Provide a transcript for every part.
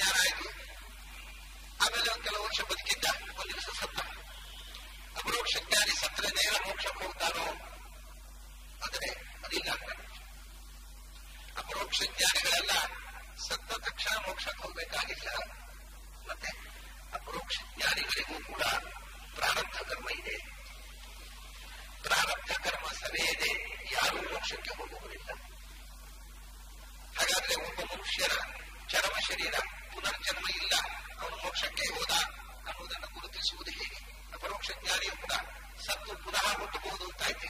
ಜ್ಞಾನ ಆಯ್ತು ಆಮೇಲೆ ಒಂದು ಕೆಲವು ವರ್ಷ ಬದುಕಿದ್ದ ಒಂದು ದಿವಸ ಸತ್ತ ಅಪರೋಕ್ಷ ಜ್ಞಾನಿ ಸತ್ತರೆ ನೇರ ಮೋಕ್ಷಕ್ಕೆ ಹೋಗ್ತಾನೋ ಆದರೆ ಅದಿಲ್ಲ ಅಂತ ಅಪರೋಕ್ಷ ಜ್ಞಾನಿಗಳೆಲ್ಲ ಸತ್ತ ತಕ್ಷಣ ಮೋಕ್ಷಕ್ಕೆ ಹೋಗ್ಬೇಕಾಗಿಲ್ಲ ಮತ್ತೆ ಅಪರೋಕ್ಷ ಜ್ಞಾನಿಗಳಿಗೂ ಕೂಡ ಪ್ರಾರಬ್ಧ ಕರ್ಮ ಇದೆ ಪ್ರಾರಬ್ಧ ಕರ್ಮ ಸರಿಯದೆ ಯಾರೂ ಮೋಕ್ಷಕ್ಕೆ ಹೋಗುವುದಿಲ್ಲ ಹಾಗಾದ್ರೆ ಒಬ್ಬ ಮನುಷ್ಯನ ಚರ್ಮ ಶರೀರ ಪುನರ್ಜನ್ಮ ಇಲ್ಲ ಅವನು ಮೋಕ್ಷಕ್ಕೆ ಹೋದ ಅನ್ನುವುದನ್ನು ಗುರುತಿಸುವುದು ಹೇಗೆ ಅಪರೋಕ್ಷ ಜ್ಞಾನಿಯು ಕೂಡ ಸತ್ತು ಪುನಃ ಹುಟ್ಟಬಹುದು ಅಂತಾಯ್ತು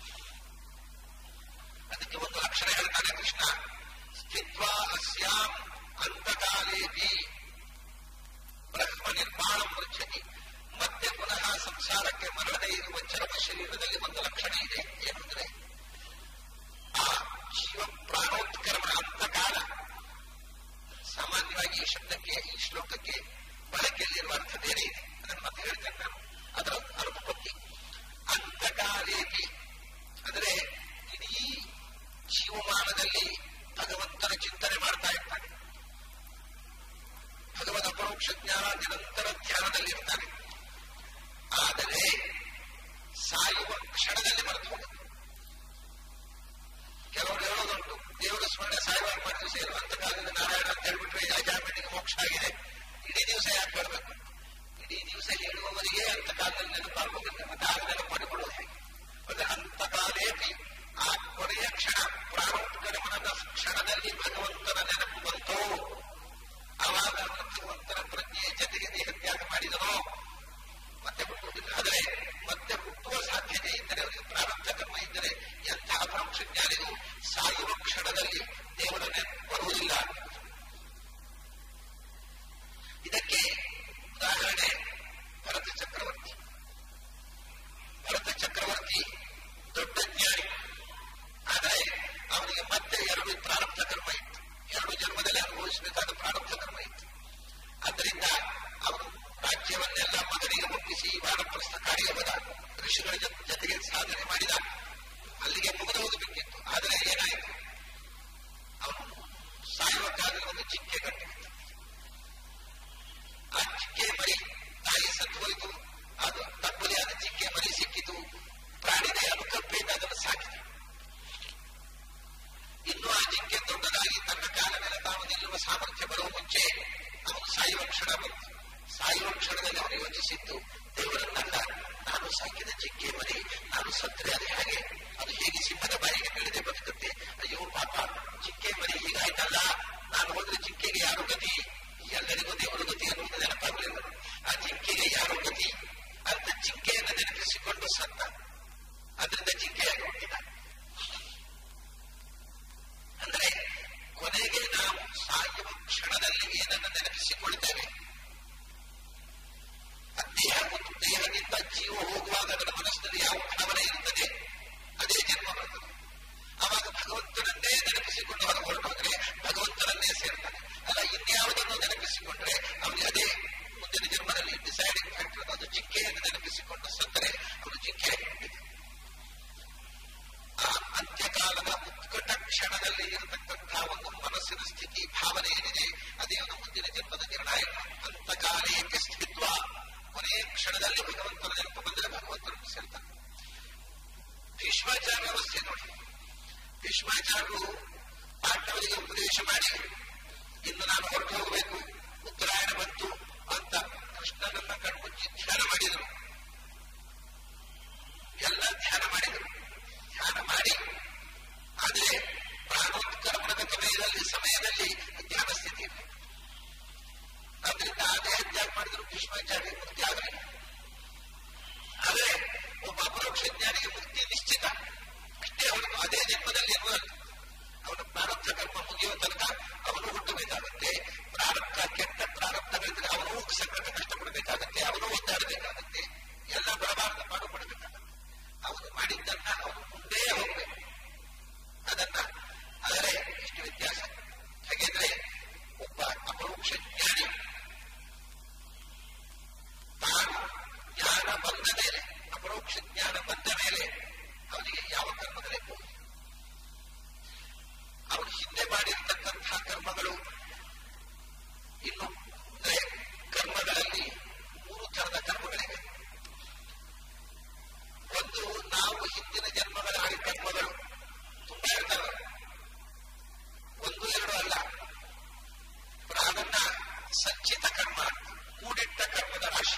ಅದಕ್ಕೆ ಒಂದು ಲಕ್ಷಣ ಹೇಳ್ತಾನೆ ಕೃಷ್ಣ ಸ್ಥಿತ್ವಾ ಅಸ್ಯಾಂ ಅಂತಕಾಲೇಪಿ ಬ್ರಹ್ಮ ನಿರ್ಮಾಣ ಮೃಚ್ಛತಿ ಮತ್ತೆ ಪುನಃ ಸಂಸಾರಕ್ಕೆ ಮರಳದೇ ಇರುವ ಚರ್ಮ ಶರೀರದಲ್ಲಿ ಒಂದು ಲಕ್ಷಣ ಇದೆ ಏನಂದ್ರೆ ಆ ಜೀವ ಪ್ರಾಣೋತ್ಕರ್ಮಣ ಅಂತಕಾಲ ಸಾಮಾನ್ಯವಾಗಿ ಈ ಶಬ್ದಕ್ಕೆ ಈ ಶ್ಲೋಕಕ್ಕೆ ಬಳಕೆಯಲ್ಲಿರುವ ಅರ್ಥ ಬೇರೆ ಇದೆ ಅದನ್ನು ಮತ್ತೆ ಹೇಳ್ತೇನೆ ನಾನು ಅದರ ಅನುಪತ್ತಿ ಅಂತಕಾಲೇಪಿ ಅಂದರೆ ಇಡೀ ಜೀವಮಾನದಲ್ಲಿ ಭಗವಂತನ ಚಿಂತನೆ ಮಾಡ್ತಾ ಇರ್ತಾನೆ ಭಗವದ್ ಅಪರೋಕ್ಷ ಜ್ಞಾನ ನಿರಂತರ ಧ್ಯಾನದಲ್ಲಿರ್ತಾನೆ ಆದರೆ ಸಾಯುವ ಕ್ಷಣದಲ್ಲಿ ಮರೆತು ಹೋಗುತ್ತೆ ಕೆಲವರು ಹೇಳೋದುಂಟು ದೇವರ ಸ್ಮರಣೆ ಸಾಯುವಾಗ ಮಾಡಿದ್ರು ಸೇರು ಅಂತ ಕಾಲದಲ್ಲಿ ನಾರಾಯಣ ಅಂತ ಹೇಳ್ಬಿಟ್ರೆ ಯಾಜಾಮಣಿಗೆ ಮೋಕ್ಷ ಆಗಿದೆ ಇಡೀ ದಿವಸ ಯಾಕೆ ಹೇಳಬೇಕು ಇಡೀ ದಿವಸ ಹೇಳುವವರಿಗೆ ಅಂತ ಕಾಲದಲ್ಲಿ ನೆನಪಾಗೋದಿಲ್ಲ ಮತ್ತೆ ಆಗ ನೆನಪು ಮಾಡಿಕೊಳ್ಳೋದು ಹೇಗೆ ಅಂದ್ರೆ ಅಂತ ಕಾಲೇಪಿ ಆ ಕೊನೆಯ ಕ್ಷಣ ಪ್ರಾರಂಭಕರಮನದ ಕ್ಷಣದಲ್ಲಿ ಭಗವಂತನ ನೆನಪು ಬಂತು ಆವಾಗ ಅವನು ಭಗವಂತನ ಪ್ರಜ್ಞೆಯ ಜೊತೆಗೆ ದೇಹ ತ್ಯಾಗ ಮಾಡಿದನೋ ಮತ್ತೆ ಹುಟ್ಟುವುದಿಲ್ಲ ಆದರೆ ಮತ್ತೆ ಹುಟ್ಟುವ ಸಾಧ್ಯತೆ ಇದ್ದರೆ ಅವರಿಗೆ ಪ್ರಾರಂಭ ಕರ್ಮ ಇದ್ದರೆ ಎಂತಹ ಪರೋಕ್ಷ ಜ್ಞಾನಿಗೂ ಸಾಯುವ ಕ್ಷಣದಲ್ಲಿ ದೇವರ ನೆನಪು ಬರುವುದಿಲ್ಲ ಇದಕ್ಕೆ ಉದಾಹರಣೆ ಭರತ ಚಕ್ರವರ್ತಿ ಭರತ ಚಕ್ರವರ್ತಿ ದೊಡ್ಡ ಜ್ಞಾನಿ ಆದರೆ ಅವನಿಗೆ ಮತ್ತೆ ಎರಡು ಪ್ರಾರಬ್ಧ ಕರ್ಮ ಇತ್ತು ಎರಡು ಜನ್ಮದಲ್ಲಿ ಅನುಭವಿಸಬೇಕಾದ ಪ್ರಾರಬ್ಧ ಕರ್ಮ ಇತ್ತು ಆದ್ದರಿಂದ ಅವನು ರಾಜ್ಯವನ್ನೆಲ್ಲ ಮಗನಿಗೆ ಒಪ್ಪಿಸಿ ವಾನಪ್ರಸ್ಥ ಕಾರ್ಯ ಹೋದ ಋಷಿಗಳ ಜೊತೆಗೆ ಸಾಧನೆ ಮಾಡಿದ ಅಲ್ಲಿಗೆ ಮುಗಿದು ಹೋಗಬೇಕಿತ್ತು ಆದರೆ ಏನಾಯಿತು ಅವನು ಸಾಯುವ ಕಾಲದಲ್ಲಿ ಒಂದು ಚಿಕ್ಕೆ ಕಟ್ಟಿಬಿಟ್ಟು ಆ ಚಿಕ್ಕೆ ಮರಿ ತಾಯಿ ಸತ್ತು ಹೋಯಿತು ಅದು ತಪ್ಪದೆ ಆದ ಚಿಕ್ಕೆ ಮರಿ ಸಿಕ್ಕಿತು ಪ್ರಾಣಿಗೆ ಅನುಕಂಪೆಯಿಂದ ಅದನ್ನು ಸಾಕಿದೆ ಇನ್ನು ಆ ಜಿಂಕೆ ದೊಡ್ಡದಾಗಿ ತನ್ನ ಕಾಲ ಮೇಲೆ ತಾನು ನಿಲ್ಲುವ ಸಾಮರ್ಥ್ಯ ಬರುವ ಮುಂಚೆ ಅವನು ಸಾಯುವ ಕ್ಷಣ ಬಂತು ಸಾಯುವ ಕ್ಷಣದಲ್ಲಿ ಅವನು ಯೋಚಿಸಿದ್ದು ದೇವರನ್ನಲ್ಲ ನಾನು ಸಾಕಿದ ಜಿಂಕೆ ಮರಿ ನಾನು ಸತ್ತರೆ ಅದು ಹೇಗೆ ಅದು ಹೇಗೆ ಸಿಂಹದ ಬಾಯಿಗೆ ಬೀಳದೆ ಬದುಕುತ್ತೆ ಅಯ್ಯೋ ಪಾಪ ಜಿಂಕೆ ಮರಿ ಹೀಗಾಯ್ತಲ್ಲ ನಾನು ಹೋದ್ರೆ ಜಿಂಕೆಗೆ ಯಾರು ಗತಿ ಎಲ್ಲರಿಗೂ ದೇವರ ಗತಿ ಅನ್ನುವುದು ನೆನಪಾಗಲಿಲ್ಲ ಆ ಜಿಂಕೆಗೆ ಯಾರು ಗತಿ ಅಂತ ಜಿಂಕೆಯನ್ನು ನೆನಪಿಸಿಕೊಂಡು ಸತ್ತ ಅದರಿಂದ ಜಿಂಕೆಯಾಗಿ ಹುಟ್ಟಿದ ಅಂದ್ರೆ ಕೊನೆಗೆ ನಾವು ಸಾಯುವ ಕ್ಷಣದಲ್ಲಿ ಏನನ್ನು ನೆನಪಿಸಿಕೊಳ್ತೇವೆ ದೇಹ ಮತ್ತು ದೇಹದಿಂದ ಜೀವ ಹೋಗುವಾಗ ಅದರ ಮನಸ್ಸಿನಲ್ಲಿ ಯಾವ ಭಾವನೆ ಇರುತ್ತದೆ ಅದೇ ಜನ್ಮ ಬರ್ತದೆ ಆವಾಗ ಭಗವಂತನನ್ನೇ ನೆನಪಿಸಿಕೊಂಡು ಹೊರಗೆ ಹೊರಟೋದ್ರೆ ಭಗವಂತನನ್ನೇ ಸೇರ್ತಾನೆ ಅಲ್ಲ ಇನ್ಯಾವುದನ್ನು ನೆನಪಿಸಿಕೊಂಡ್ರೆ ಅವನಿಗೆ ಅದೇ ಮುಂದಿನ ಜನ್ಮದಲ್ಲಿ ಡಿಸೈಡಿಂಗ್ ಫ್ಯಾಕ್ಟರ್ ಅದು ಜಿಂಕೆಯನ್ನು ನೆನಪಿಸಿಕೊಂಡು ಸತ್ತರೆ ಅವನು ಜಿಂಕೆಯಾಗಿ ಹುಟ್ಟಿದೆ ಆ ಅಂತ್ಯಕಾಲದ ಉತ್ಕಟ ಕ್ಷಣದಲ್ಲಿ ಇರತಕ್ಕಂತಹ ಒಂದು ಮನಸ್ಸಿನ ಸ್ಥಿತಿ ಭಾವನೆ ಏನಿದೆ ಅದೇ ಒಂದು ಮುಂದಿನ ಜನ್ಮದ ನಿರ್ಣಾಯಕ ಅಂತಕಾಲೇಕೆ ಸ್ಥಿತ್ವ ಕೊನೆಯ ಕ್ಷಣದಲ್ಲಿ ಭಗವಂತನ ನೆನಪು ಬಂದರೆ ಭಗವಂತನನ್ನು ಸೇರ್ತಾನೆ ಭೀಷ್ಮಾಚಾರ್ಯ ವ್ಯವಸ್ಥೆ ನೋಡಿ ಭೀಷ್ಮಾಚಾರ್ಯರು ಪಾಂಡವರಿಗೆ ಉಪದೇಶ ಮಾಡಿ ಇನ್ನು ನಾನು ಹೊರಟು ಹೋಗಬೇಕು ಉತ್ತರಾಯಣ ಬಂತು ಅಂತ ಕೃಷ್ಣನನ್ನ ಕಣ್ಮುಚ್ಚಿ ಧ್ಯಾನ ಮಾಡಿದರು ಎಲ್ಲ ಧ್ಯಾನ ಮಾಡಿದರು ಧ್ಯಾನ ಮಾಡಿ ಆದರೆ ಪ್ರಾಣೋತ್ಕರ್ಮಣದ ಸಮಯದಲ್ಲಿ ಸಮಯದಲ್ಲಿ ಧ್ಯಾನ ಸ್ಥಿತಿ ಇರಬೇಕು ಆದ್ರಿಂದ ಅದೇ ತ್ಯಾಗ ಮಾಡಿದ್ರು ಭೀಷ್ಮಾಚಾರ್ಯ ಮುಕ್ತಿ ಆಗಲಿಲ್ಲ ಆದರೆ ಒಬ್ಬ ಅಪರೋಕ್ಷ ಜ್ಞಾನಿಗೆ ಮುಕ್ತಿ ನಿಶ್ಚಿತ ಅಷ್ಟೇ ಹೊರತು ಅದೇ ಜನ್ಮದಲ್ಲಿ ಇರುವುದಲ್ಲ ಅವನ ಪ್ರಾರಬ್ಧ ಕರ್ಮ ಮುಗಿಯುವ ತನಕ ಅವನು ಹುಟ್ಟಬೇಕಾಗುತ್ತೆ ಪ್ರಾರಬ್ಧ ಕೆಟ್ಟ ಪ್ರಾರಬ್ಧಗಳಿದ್ರೆ ಅವನು ಸಂಕಟ ಕಷ್ಟಪಡಬೇಕಾಗತ್ತೆ ಅವನು ಒದ್ದಾಡಬೇಕಾಗತ್ತೆ ಎಲ್ಲ ಬರಬಾರದ ಪಾಡುಪಡಬೇಕಾಗತ್ತೆ ಅವನು ಮಾಡಿದ್ದನ್ನ ಅವನು ಮುಂದೆ ಹೋಗಬೇಕು ಅದನ್ನ ಆದರೆ ಇಷ್ಟು ವ್ಯತ್ಯಾಸ ಹಾಗೆಂದ್ರೆ ಒಬ್ಬ ಅಪರೋಕ್ಷ ಜ್ಞಾನಿ ತಾನು ಜ್ಞಾನ ಬಂದ ಮೇಲೆ ಅಪರೋಕ್ಷ ಜ್ಞಾನ ಬಂದ ಮೇಲೆ ಅವನಿಗೆ ಯಾವ ಕರ್ಮದಲ್ಲಿ ಹೋಗುದು ಅವನು ಹಿಂದೆ ಮಾಡಿರ್ತಕ್ಕಂತಹ ಕರ್ಮಗಳು ಇನ್ನು ಸಂಚಿತ ಕರ್ಮ ಕೂಡಿಟ್ಟ ಕರ್ಮದ ರಾಶಿ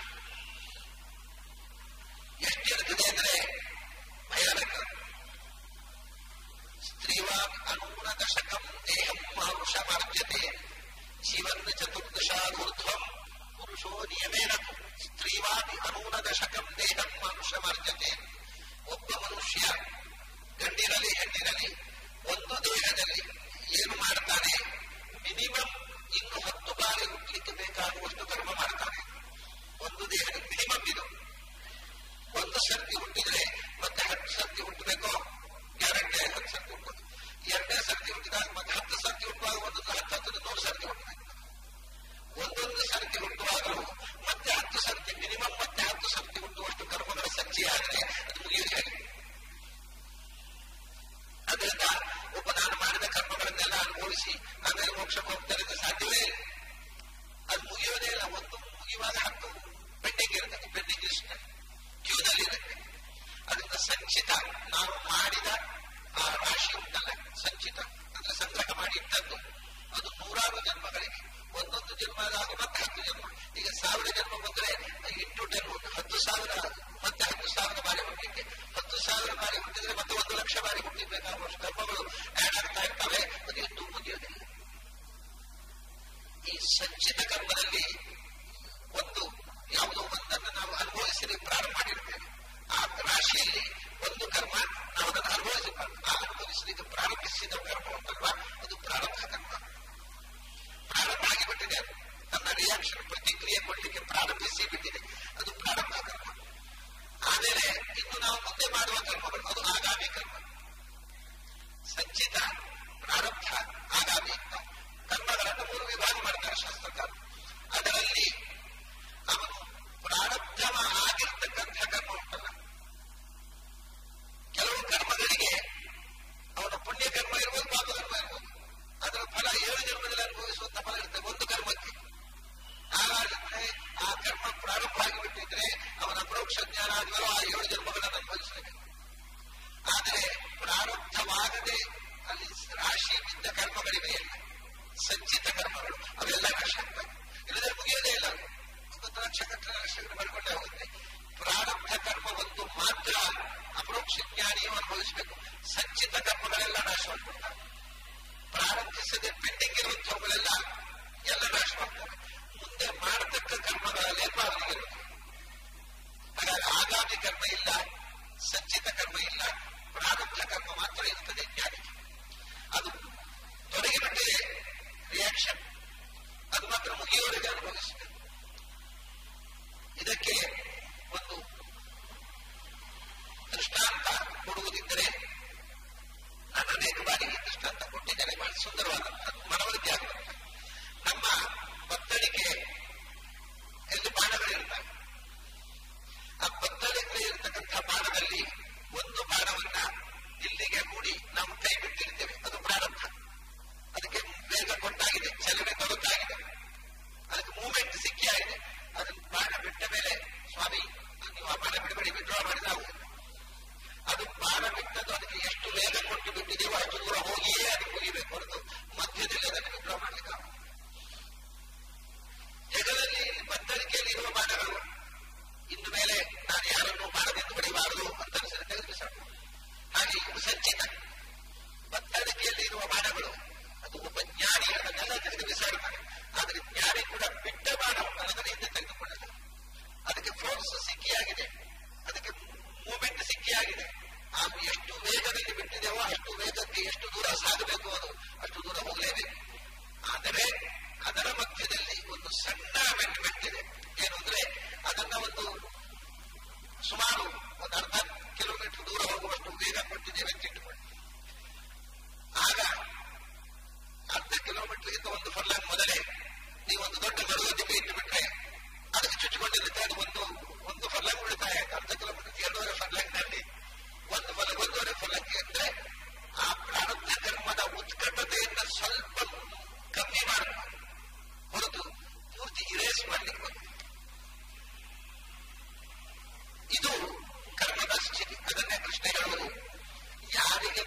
ಎಷ್ಟಿರ್ತದೆ ಅಂದ್ರೆ ಭಯಾನಕ ಸ್ತ್ರೀವಾನ್ ಅನೂನ ದಶಕಂ ದೇಹಂ ಮಾರುಷಮಾರ್ಜತೆ ಜೀವನ್ ಚತುರ್ದಶಾನೂರ್ಧ್ವಂ ಪುರುಷೋ ನಿಯಮೇನ ಸ್ತ್ರೀವಾದಿ ಅನೂನ ದಶಕಂ ದೇಹಂ ಮಾನುಷಮಾರ್ಜತೆ ಒಬ್ಬ ಮನುಷ್ಯ ಗಂಡಿರಲಿ ಹೆಣ್ಣಿರಲಿ ಒಂದು ದೇಹದಲ್ಲಿ ಏನು ಮಾಡ್ತಾನೆ ಮಿನಿಮಮ್ ಇನ್ನು ಹತ್ತು ಬಾರಿ ಹುಟ್ಟಲಿಕ್ಕೆ ಬೇಕಾಗುವಷ್ಟು ಕರ್ಮ ಮಾಡ್ತಾನೆ ಒಂದು ದೇಹದ ಮಿನಿಮಮ್ ಇದು ಒಂದು ಸರ್ತಿ ಹುಟ್ಟಿದ್ರೆ ಮತ್ತೆ ಹತ್ತು ಸರ್ತಿ ಹುಟ್ಟಬೇಕೋ ಗ್ಯಾರಂಟಿ ಹತ್ತು ಸರ್ತಿ ಹುಟ್ಟೋದು ಎರಡನೇ ಸರ್ತಿ ಹುಟ್ಟಿದಾಗ ಮತ್ತೆ ಹತ್ತು ಸರ್ತಿ ಹುಟ್ಟುವಾಗ ಒಂದೊಂದು ಹತ್ತು ಹತ್ತು ನೂರು ಸರ್ತಿ ಹುಟ್ಟಬೇಕು ಒಂದೊಂದು ಸರ್ತಿ ಹುಟ್ಟುವಾಗಲೂ ಮತ್ತೆ ಹತ್ತು ಸರ್ತಿ ಮಿನಿಮಮ್ ಮತ್ತೆ ಹತ್ತು ಸರ್ತಿ ಹುಟ್ಟುವಷ್ಟು ಕರ್ಮಗಳ ಸಂಚಯ ಆದರೆ ಅದು ಮುಗಿಯೋದು ಹೇಗೆ ಅದರಿಂದ ಒಬ್ಬ ನಾನು ಮಾಡಿದ ಕರ್ಮಗಳನ್ನೆಲ್ಲ ಅನುಭವಿಸಿ ಆಮೇಲೆ ಮೋಕ್ಷಕ್ಕೆ ಹೋಗ್ತಾರೆ ಅಂತ ಸಾಧ್ಯವೇ ಇಲ್ಲ ಅದು ಮುಗಿಯೋದೇ ಇಲ್ಲ ಒಂದು ಮುಗಿಯುವಾಗ ಹತ್ತು ಪೆಂಡಿಂಗ್ ಇರುತ್ತೆ ಪೆಂಡಿಂಗ್ ಇಷ್ಟ ಕ್ಯೂನಲ್ಲಿ ಇರುತ್ತೆ ಅದರಿಂದ ಸಂಚಿತ ನಾವು ಮಾಡಿದ ಆ ರಾಶಿ ಉಂಟಲ್ಲ ಸಂಚಿತ ಅಂದ್ರೆ ಸಂಗ್ರಹ ಮಾಡಿ ಇಟ್ಟದ್ದು ಅದು ನೂರಾರು ಜನ್ಮಗಳಿಗೆ ಒಂದೊಂದು ಜನ್ಮ ಆದಾಗ ಮತ್ತೆ ಹತ್ತು ಜನ್ಮ ಈಗ ಸಾವಿರ ಜನ್ಮ ಬಂದ್ರೆ ಇಂಟು ಟೆನ್ ಹತ್ತು ಸಾವಿರ ಮತ್ತೆ ಹತ್ತು ಸಾವಿರ ಬಾರಿ ಹುಟ್ಟಲಿಕ್ಕೆ ಹತ್ತು ಸಾವಿರ ಬಾರಿ ಹುಟ್ಟಿದ್ರೆ ಮತ್ತೆ ಒಂದು ಲಕ್ಷ ಬಾರಿ ಹುಟ್ಟಿಬೇಕಾಗುವಷ್ಟು ಕರ್ಮಗಳು ಆಡ್ ಆಗ್ತಾ ಇರ್ತವೆ ಅದು ಎಂದೂ ಮುಗಿಯೋದಿಲ್ಲ ಈ ಸಂಚಿತ ಕರ್ಮದಲ್ಲಿ ಒಂದು ಯಾವುದೋ ಒಂದನ್ನು ನಾವು ಅನುಭವಿಸಿ ಪ್ರಾರಂಭ ಮಾಡಿರ್ತೇವೆ ಆ ರಾಶಿಯಲ್ಲಿ ಒಂದು ಕರ್ಮ ನಾವು ಅದನ್ನು ಅನುಭವಿಸಬಾರ್ದು ಆ ಅನುಭವಿಸಲಿಕ್ಕೆ ಪ್ರಾರಂಭಿಸಿದ ಕರ್ಮ ಉಂಟಲ್ವಾ ಅದು ಪ್ರಾರಂಭ ಕರ್ಮ ಪ್ರಾರಂಭ ಆಗಿಬಿಟ್ಟಿದೆ ತನ್ನ ರಿಯಾಕ್ಷನ್ ಪ್ರತಿಕ್ರಿಯೆ ಕೊಡಲಿಕ್ಕೆ ಪ್ರಾರಂಭಿಸಿ ಬಿಟ್ಟಿದೆ ಅದು ಪ್ರಾರಂಭ ಕರ್ಮ ಆಮೇಲೆ ಇನ್ನು ನಾವು ಮುಂದೆ ಮಾಡುವ ಕರ್ಮಗಳು ಅದು ಆಗಾಮಿ ಕರ್ಮ ಸಂಚಿತ ಪ್ರಾರಂಭ ಆಗಾಮಿ ಅಂತ ಕರ್ಮಗಳನ್ನು ಮೂರು ವಿಭಾಗ ಮಾಡ್ತಾರೆ ಶಾಸ್ತ್ರಕಾರ ಅದರಲ್ಲಿ ಅವನು ಪ್ರಾರಬ್ಧವ ಆಗಿರ್ತಕ್ಕಂಥ ಕರ್ಮ ಉಂಟಲ್ಲ ಕೆಲವು ಕರ್ಮಗಳಿಗೆ ಅವನ ಪುಣ್ಯ ಕರ್ಮ ಇರ್ಬೋದು ಪಾಪ ಕರ್ಮ ಇರ್ಬೋದು ಅದರ ಫಲ ಏಳು ಜನ್ಮದಲ್ಲಿ ಅನುಭವಿಸುವಂತ ಫಲ ಇರುತ್ತೆ ಒಂದು ಕರ್ಮಕ್ಕೆ ಹಾಗಾದ್ರೆ ಆ ಕರ್ಮ ಪ್ರಾರಂಭ ಆಗಿಬಿಟ್ಟಿದ್ರೆ ಅವನ ಪರೋಕ್ಷ ಜ್ಞಾನ ಆದ್ಮೇಲೆ ಆ ಏಳು ಜನ್ಮಗಳನ್ನು ಅನುಭವಿಸಬೇಕು ಆದರೆ ಪ್ರಾರಂಭವಾಗದೆ ಅಲ್ಲಿ ರಾಶಿ ಬಿದ್ದ ಕರ್ಮಗಳಿವೆ ಇಲ್ಲ ಸಂಚಿತ ಕರ್ಮಗಳು ಅವೆಲ್ಲ ನಾಶ ಆಗ್ತವೆ ಇಲ್ಲದ್ರೆ ಮುಗಿಯೋದೇ ಇಲ್ಲ ಒಂದು ಲಕ್ಷ ಕಟ್ಟಲೆ ಲಕ್ಷಗಳು ಬರ್ಕೊಂಡೇ ಹೋಗುತ್ತೆ ಪ್ರಾರಂಭ ಕರ್ಮ ಒಂದು ಮಾತ್ರ ಅಪರೋಕ್ಷ ಜ್ಞಾನಿಯು ಅನುಭವಿಸಬೇಕು ಸಂಚಿತ ಕರ್ಮಗಳೆಲ್ಲ ನಾಶ ಮಾಡ್ಕೊಳ್ತಾರೆ ಪ್ರಾರಂಭಿಸದೆ ಪೆಂಡಿಂಗ್ ಇರುವಂತವುಗಳೆಲ್ಲ ಎಲ್ಲ ನಾಶವಾಗ್ತವೆ ಮುಂದೆ ಮಾಡತಕ್ಕ ಕರ್ಮಗಳಲ್ಲೇ ಪಾವನೆಗಿರುತ್ತೆ ಹಾಗಾಗಿ ಆಗಾಮಿ ಕರ್ಮ ಇಲ್ಲ ಸಂಚಿತ ಕರ್ಮ ಇಲ್ಲ ಪ್ರಾರಂಭ ಕರ್ಮ ಮಾತ್ರ ಇರುತ್ತದೆ ಜ್ಞಾನಿಗೆ ಅದು ತೊಡಗಿಬಿಟ್ಟಿದೆ ರಿಯಾಕ್ಷನ್ ಅದು ಮಾತ್ರ ಮುಗಿಯುವವರೆಗೆ ಅನುಭವಿಸಬೇಕು ಇದಕ್ಕೆ ಒಂದು ದೃಷ್ಟಾಂತ ಕೊಡುವುದಿದ್ದರೆ ನಾನು ಅನೇಕ ಬಾರಿ ಈ ದೃಷ್ಟಾಂತ ಕೊಟ್ಟಿದ್ದೇನೆ ಬಹಳ ಸುಂದರವಾದಂತಹ ಮನವರಿಕೆ ಆಗುವಂತ ನಮ್ಮ ಬತ್ತಳಿಕೆ ಎಲ್ಲಿ ಬಾಣಗಳಿರ್ತವೆ ಆ ಬತ್ತಳಿಕೆ ಇರತಕ್ಕಂಥ ಬಾಣದಲ್ಲಿ ಒಂದು ಬಾಣವನ್ನ ಇಲ್ಲಿಗೆ ಹೂಡಿ ನಾವು ಕೈ ಬಿಟ್ಟಿರ್ತೇವೆ ಅದು ಪ್ರಾರಂಭ ಅದಕ್ಕೆ ವೇಗ ಕೊಟ್ಟಾಗಿದೆ ಚಲನೆ ತೊಡಕಾಗಿದೆ ಅದಕ್ಕೆ ಮೂವ್ಮೆಂಟ್ ಸಿಕ್ಕಿ ಆಗಿದೆ ಅದನ್ನು ಬಾಣ ಬಿಟ್ಟ ಮೇಲೆ ಸ್ವಾಮಿ ನೀವು ಆ ಬಾಣ ಬಿಡಬೇಡಿ ವಿಡ್ರಾ ಮಾಡಿದ್ರೆ ಆಗುದಿಲ್ಲ ಅದು ಬಾಣ ಬಿಟ್ಟದ್ದು ಅದಕ್ಕೆ ಎಷ್ಟು ವೇಗ ಕೊಟ್ಟು ಬಿಟ್ಟಿದೆಯೋ ಅಷ್ಟು ದೂರ ಹೋಗಿಯೇ ಅದಕ್ಕೆ ಮುಗಿಬೇಕು ಹೊರತು ಮಧ್ಯದಲ್ಲಿ ಅದನ್ನು ವಿಡ್ರಾ ಮಾಡ್ಲಿಕ್ಕೆ ಆಗುದಿಲ್ಲ ಜಗದಲ್ಲಿ ಬತ್ತಳಿಕೆಯಲ್ಲಿ ಇರುವ ಬಾಣಗಳು ಇನ್ನು ಮೇಲೆ ನಾನು ಯಾರನ್ನು ಬಾಣದಿಂದ ಹೊಡಿಬಾರದು ಅಂತ ಅನಿಸಿದ್ರೆ ತೆಗೆದುಬಿಸಾಡು ಹಾಗೆ ಇವು ಸಂಚಿತ ಬತ್ತಳಿಕೆಯಲ್ಲಿ ಇರುವ ಬಾಣಗಳು ಅದು ಒಬ್ಬ ಜ್ಞಾನಿ ಅದನ್ನೆಲ್ಲ ತೆಗೆದು ಬಿಸಾಡ್ತಾನೆ ಆದ್ರೆ ಜ್ಞಾನಿ ಕೂಡ ಬಿಟ್ಟ ಬಾಣ ಅದನ್ನು ಹಿಂದೆ ತೆಗೆದುಕೊಳ್ಳಲ್ಲ ಅದಕ್ಕೆ ಫೋರ್ಸ್ ಸಿಕ್ಕಿಯಾಗಿದೆ ಅದಕ್ಕೆ ಮೂವ್ಮೆಂಟ್ ಸಿಕ್ಕಿಯಾಗಿದೆ ಆ ಎಷ್ಟು ವೇಗದಲ್ಲಿ ಬಿಟ್ಟಿದೆವೋ ಅಷ್ಟು ವೇಗಕ್ಕೆ ಎಷ್ಟು ದೂರ ಸಾಗಬೇಕು ಅದು ಅಷ್ಟು ದೂರ ಹೋಗಲೇಬೇಕು ಆದರೆ ಅದರ ಮಧ್ಯದಲ್ಲಿ ಒಂದು ಸಣ್ಣ ಅಮೆಂಡ್ಮೆಂಟ್ ಇದೆ ಏನು ಅಂದ್ರೆ ಅದನ್ನ ಒಂದು ಸುಮಾರು ಒಂದು ಅರ್ಧ ಕಿಲೋಮೀಟರ್ ದೂರ ಹೋಗುವಷ್ಟು ವೇಗ ಕೊಟ್ಟಿದ್ದೇವೆ ಅಂತ ಇಟ್ಟುಕೊಳ್ಳಿ ಆಗ ಅರ್ಧ ಕಿಲೋಮೀಟರ್ಗಿಂತ ಒಂದು ಫರ್ಲಾಂಗ್ ಮೊದಲೇ ನೀವು ಒಂದು ದೊಡ್ಡ ಮರುಗದಿಗೆ ಇಟ್ಟು ಬಿಟ್ರೆ ಅದಕ್ಕೆ ಚುಚ್ಚಿಕೊಂಡಿರುತ್ತೆ ಅದು ಒಂದು ಒಂದು ಫರ್ಲಾಂಗ್ ಉಳಿತಾಯ ಅರ್ಧ ಕಿಲೋಮೀಟರ್ ಎರಡೂವರೆ ಫರ್ಲಾಂಗ್ ನಲ್ಲಿ ಒಂದು ಫಲ ಒಂದೂವರೆ ಫಲಕ್ಕೆ ಅಂದ್ರೆ ಆ ಪ್ರಾರಬ್ಧ ಕರ್ಮದ ಉತ್ಕಟತೆಯಿಂದ ಸ್ವಲ್ಪ ಕಮ್ಮಿ ಮಾಡಬೇಕು ಹೊರತು ಪೂರ್ತಿ ಇರೇಸ್ ಮಾಡ್ಲಿಕ್ಕೆ ಬಂದು ಇದು ಕರ್ಮದ ಸ್ಥಿತಿ ಅದನ್ನೇ ಕೃಷ್ಣ ಹೇಳುವುದು ಯಾರಿಗೆ